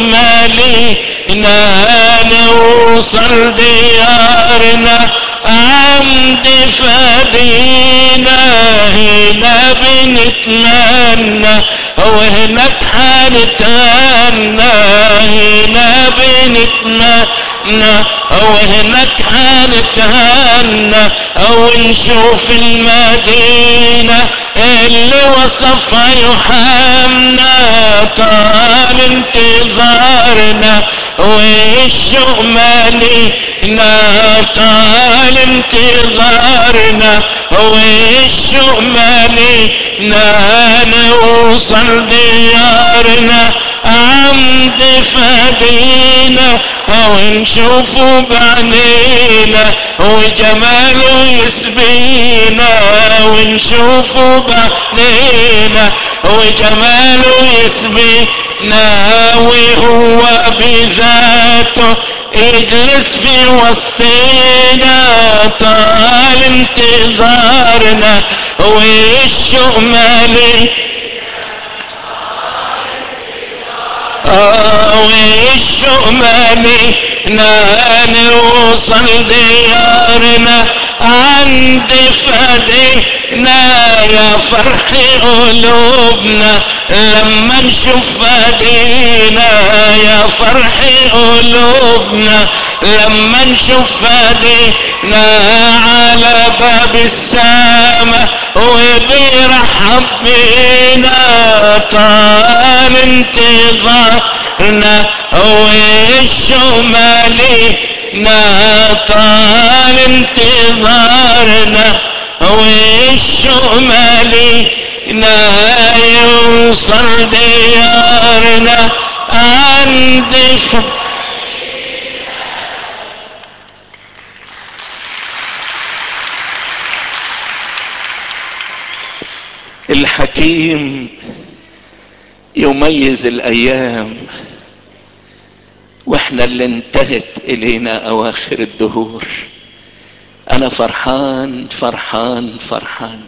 مالينا نوصل ديارنا عمد فدينا هنا بنتمنى وهناك حنتهنى هنا بنتمنى وهناك حنتهنى او نشوف المدينة اللي وصفها يوحنا طال انتظارنا والشوق مالينا طال انتظارنا والشوق مالينا نوصل ديارنا عمد فدينا ونشوفه بعينينا وجماله يسبينا ونشوفه بعينينا وجماله يسبينا وهو بذاته اجلس في وسطنا طال انتظارنا والشوق مالي والشوق مالينا نوصل ديارنا عند فدينا يا فرح قلوبنا لما نشوف فدينا يا فرح قلوبنا لما نشوف فدينا على باب السماء وبيرحب بينا طال انتظارنا والشوق مالينا طال انتظارنا والشوق مالينا يوصل ديارنا عند ف- الحكيم يميز الايام واحنا اللي انتهت الينا اواخر الدهور انا فرحان فرحان فرحان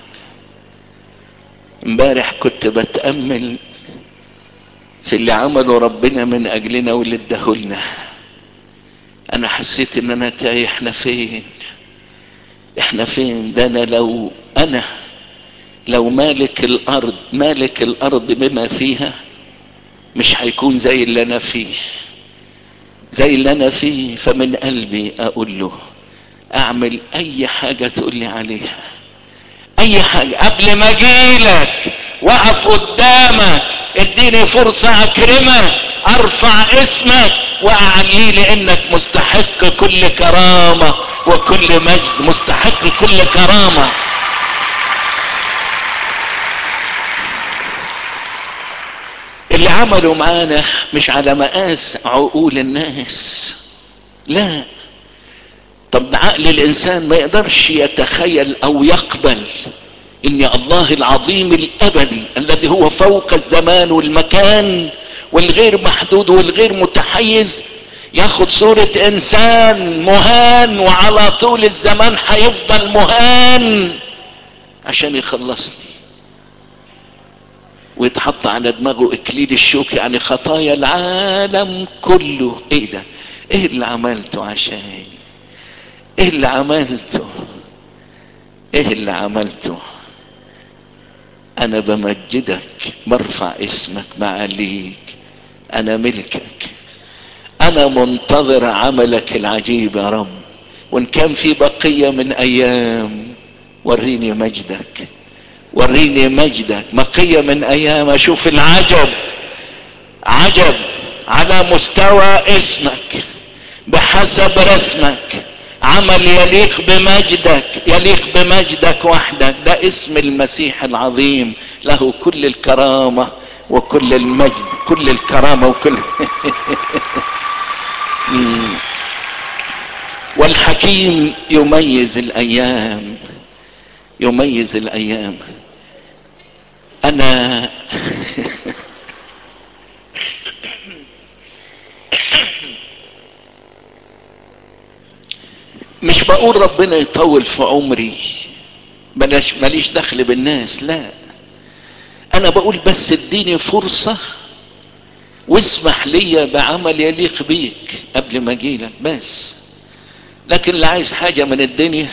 امبارح كنت بتأمل في اللي عمله ربنا من اجلنا واللي اداهولنا انا حسيت ان انا تايه احنا فين احنا فين ده انا لو انا لو مالك الارض مالك الارض بما فيها مش هيكون زي اللي انا فيه زي اللي انا فيه فمن قلبي اقول له اعمل اي حاجة تقول لي عليها اي حاجة قبل ما اجيلك وقف قدامك اديني فرصة اكرمك ارفع اسمك واعليه لانك مستحق كل كرامة وكل مجد مستحق كل كرامة اللي عملوا معانا مش على مقاس عقول الناس لا طب عقل الانسان ما يقدرش يتخيل او يقبل ان الله العظيم الابدي الذي هو فوق الزمان والمكان والغير محدود والغير متحيز ياخد صورة انسان مهان وعلى طول الزمان هيفضل مهان عشان يخلصني ويتحط على دماغه اكليل الشوك يعني خطايا العالم كله ايه ده ايه اللي عملته عشاني ايه اللي عملته ايه اللي عملته انا بمجدك برفع اسمك معاليك انا ملكك انا منتظر عملك العجيب يا رب وان كان في بقية من ايام وريني مجدك وريني مجدك بقية من ايام اشوف العجب عجب على مستوى اسمك بحسب رسمك عمل يليق بمجدك يليق بمجدك وحدك ده اسم المسيح العظيم له كل الكرامة وكل المجد كل الكرامة وكل والحكيم يميز الايام يميز الايام انا مش بقول ربنا يطول في عمري بلاش ماليش دخل بالناس لا انا بقول بس اديني فرصة واسمح لي بعمل يليق بيك قبل ما اجيلك بس لكن لا عايز حاجة من الدنيا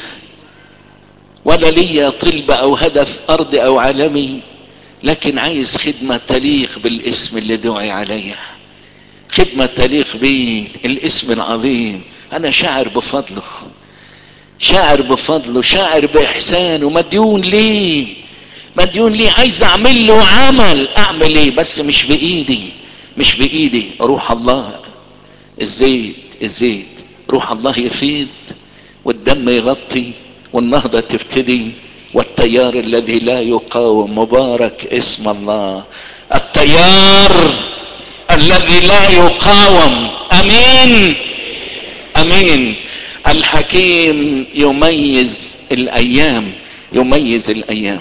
ولا ليا طلب او هدف ارضي او عالمي لكن عايز خدمة تليق بالاسم اللي دعي عليها خدمة تليق بيه الاسم العظيم انا شاعر بفضله شاعر بفضله شاعر باحسانه مديون ليه مديون ليه عايز اعمل له عمل اعمل ايه بس مش بايدي مش بايدي روح الله الزيت الزيت روح الله يفيد والدم يغطي والنهضة تبتدي والتيار الذي لا يقاوم مبارك اسم الله التيار الذي لا يقاوم امين امين الحكيم يميز الايام يميز الايام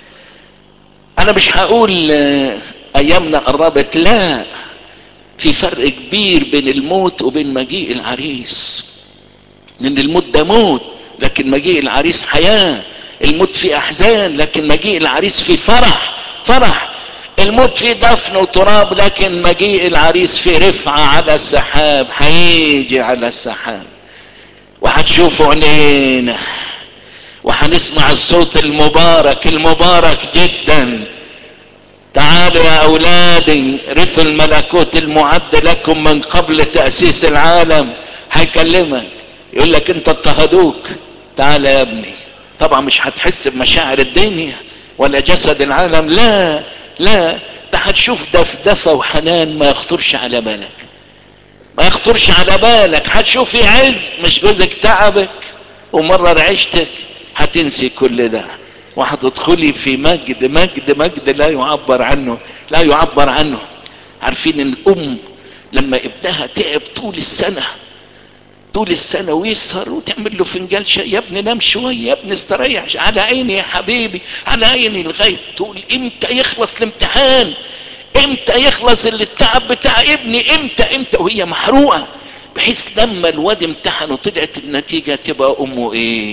انا مش هقول ايامنا قربت لا في فرق كبير بين الموت وبين مجيء العريس لان الموت ده موت لكن مجيء العريس حياة الموت في احزان لكن مجيء العريس في فرح فرح الموت في دفن وتراب لكن مجيء العريس في رفعة على السحاب هيجي على السحاب وهتشوفوا عينينا وهنسمع الصوت المبارك المبارك جدا تعالوا يا اولادي رثوا الملكوت المعد لكم من قبل تأسيس العالم هيكلمك يقول لك انت اضطهدوك تعال يا ابني طبعا مش هتحس بمشاعر الدنيا ولا جسد العالم لا لا ده هتشوف دفدفة وحنان ما يخطرش على بالك ما يخطرش على بالك هتشوف في عز مش جوزك تعبك ومرر عيشتك هتنسي كل ده وهتدخلي في مجد مجد مجد لا يعبر عنه لا يعبر عنه عارفين الام لما ابنها تعب طول السنة طول السنة ويسهر وتعمل له فنجان شاي يا ابني نام شوية يا ابني استريح على عيني يا حبيبي على عيني لغاية تقول امتى يخلص الامتحان امتى يخلص التعب بتاع ابني امتى امتى وهي محروقة بحيث لما الواد امتحن وطلعت النتيجة تبقى امه ايه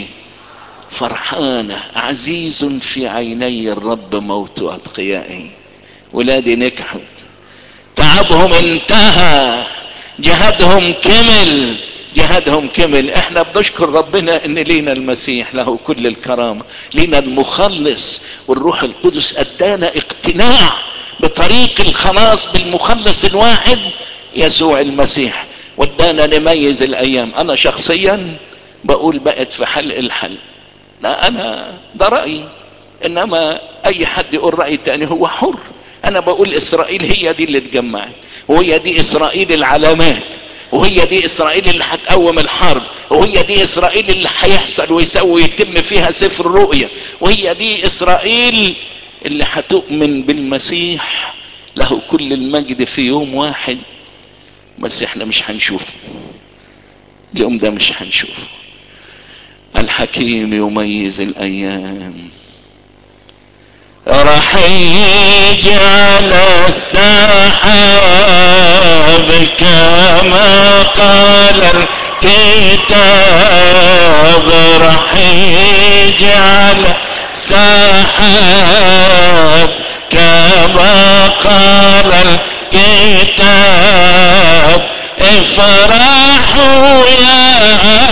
فرحانة عزيز في عيني الرب موت اتقيائه ولادي نجحوا تعبهم انتهى جهادهم كمل جهادهم كمل احنا بنشكر ربنا ان لينا المسيح له كل الكرامة لينا المخلص والروح القدس ادانا اقتناع بطريق الخلاص بالمخلص الواحد يسوع المسيح ودانا نميز الايام انا شخصيا بقول بقت في حلق الحل لا انا ده رأيي انما اي حد يقول رأي تاني هو حر انا بقول اسرائيل هي دي اللي اتجمعت وهي دي اسرائيل العلامات وهي دي اسرائيل اللي هتقوم الحرب وهي دي اسرائيل اللي هيحصل ويسوي يتم فيها سفر الرؤيا وهي دي اسرائيل اللي هتؤمن بالمسيح له كل المجد في يوم واحد بس احنا مش هنشوفه اليوم ده مش هنشوفه الحكيم يميز الايام راح يجي على السحاب كما قال الكتاب راح يجي على السحاب كما قال الكتاب افرحوا يا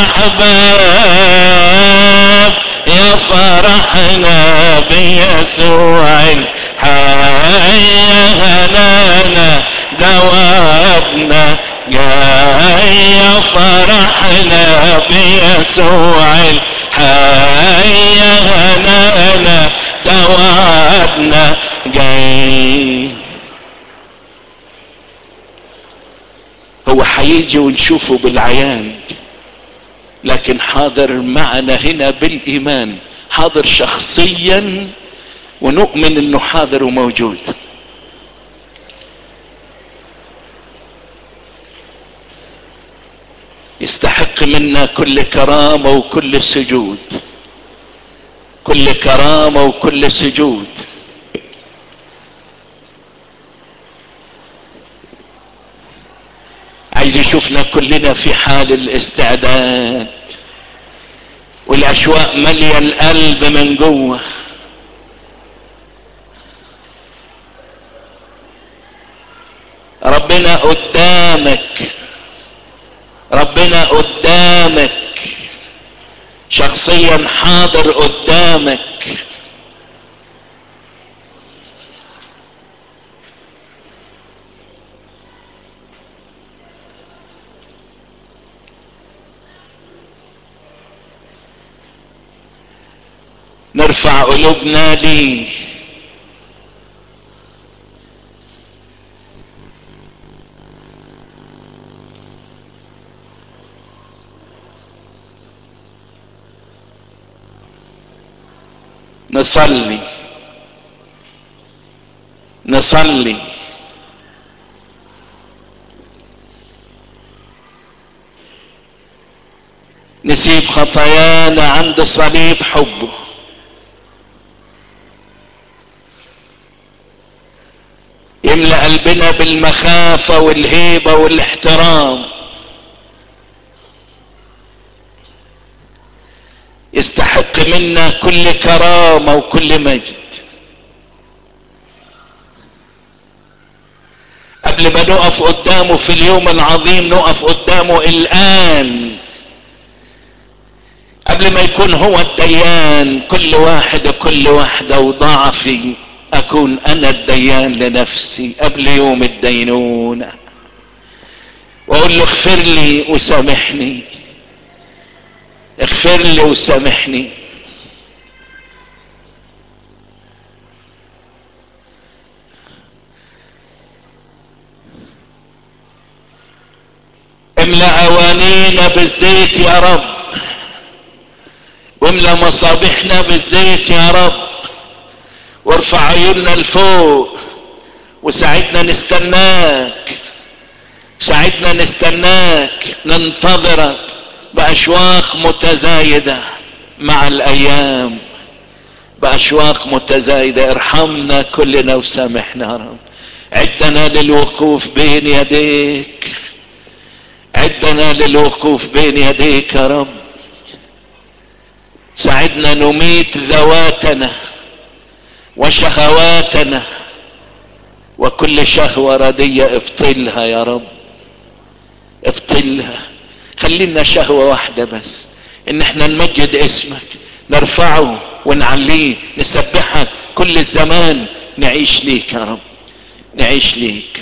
احباب يا فرحنا بيسوع الحي هنانا جوابنا جاي يا فرحنا بيسوع الحي هنانا جوابنا جاي هو هيجي ونشوفه بالعيان لكن حاضر معنا هنا بالايمان حاضر شخصيا ونؤمن انه حاضر وموجود يستحق منا كل كرامة وكل سجود كل كرامة وكل سجود عايز يشوفنا كلنا في حال الاستعداد والاشواق مالية القلب من جوه ربنا قدامك ربنا قدامك شخصيا حاضر قدامك نرفع قلوبنا ليه نصلي نصلي نسيب خطايانا عند صليب حبه يملأ قلبنا بالمخافة والهيبة والاحترام يستحق منا كل كرامة وكل مجد قبل ما نقف قدامه في اليوم العظيم نقف قدامه الآن قبل ما يكون هو الديان كل واحد وكل واحدة وضعفي اكون انا الديان لنفسي قبل يوم الدينونة واقول له اغفر لي وسامحني اغفر لي وسامحني املأ اوانينا بالزيت يا رب واملأ مصابيحنا بالزيت يا رب وارفع عيوننا لفوق وساعدنا نستناك ساعدنا نستناك ننتظرك باشواق متزايدة مع الايام باشواق متزايدة ارحمنا كلنا وسامحنا يا رب عدنا للوقوف بين يديك عدنا للوقوف بين يديك يا رب ساعدنا نميت ذواتنا وشهواتنا وكل شهوة ردية ابطلها يا رب ابطلها خلينا شهوة واحدة بس ان احنا نمجد اسمك نرفعه ونعليه نسبحك كل الزمان نعيش ليك يا رب نعيش ليك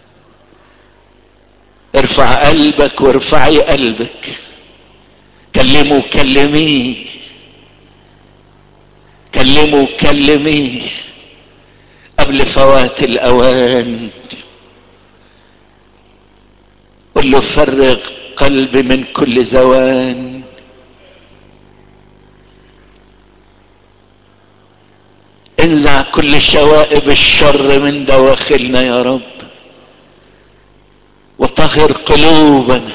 ارفع قلبك وارفعي قلبك كلم كلموا كلميه كلموا كلميه قبل فوات الاوان قل له فرغ قلبي من كل زوان انزع كل شوائب الشر من دواخلنا يا رب وطهر قلوبنا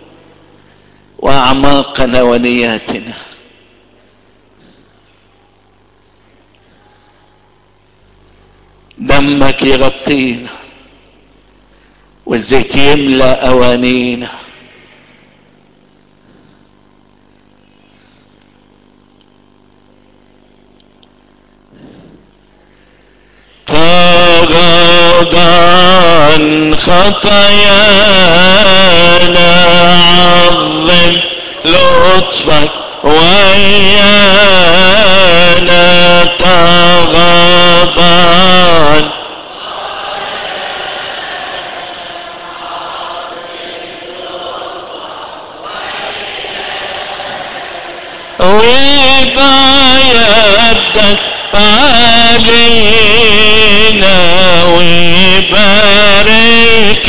واعماقنا ونياتنا دمك يغطينا والزيت يملا اوانينا تغضى خطايانا عظم لطفك ويانا تغضى ويضع يدك علينا ويبارك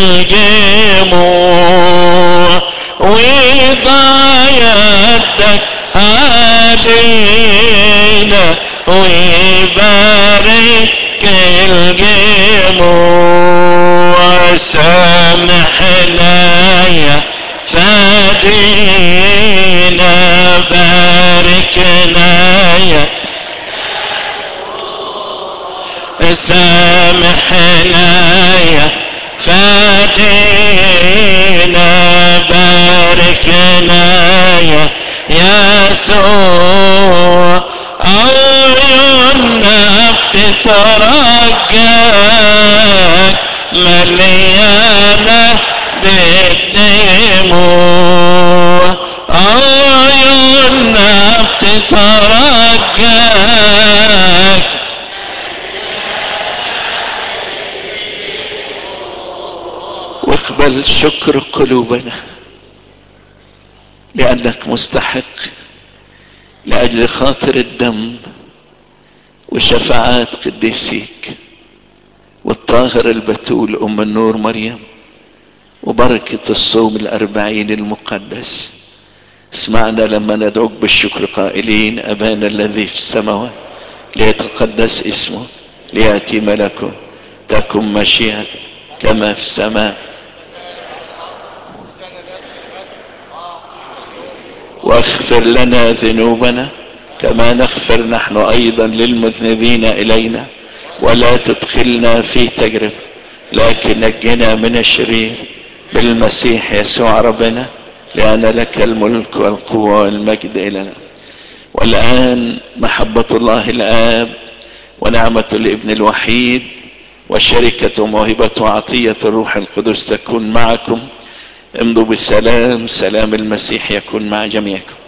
الجموع ويضع يدك علينا ويبارك الجموع سامحنا يا فادينا باركنا يا سامحنا يا فادينا باركنا يا يسوع عيوننا بتترجاك مليانة بالدموع عيوننا بتترجاك واقبل شكر قلوبنا لانك مستحق لاجل خاطر الدم وشفاعات قديسيك والطاهر البتول ام النور مريم وبركة الصوم الاربعين المقدس اسمعنا لما ندعوك بالشكر قائلين ابانا الذي في السماوات ليتقدس اسمه لياتي ملكه تكن مشيئته كما في السماء واغفر لنا ذنوبنا كما نغفر نحن ايضا للمذنبين الينا ولا تدخلنا في تجربة لكن نجنا من الشرير بالمسيح يسوع ربنا لان لك الملك والقوة والمجد النا والان محبة الله الاب ونعمة الابن الوحيد وشركة وموهبة وعطية الروح القدس تكون معكم امضوا بالسلام سلام المسيح يكون مع جميعكم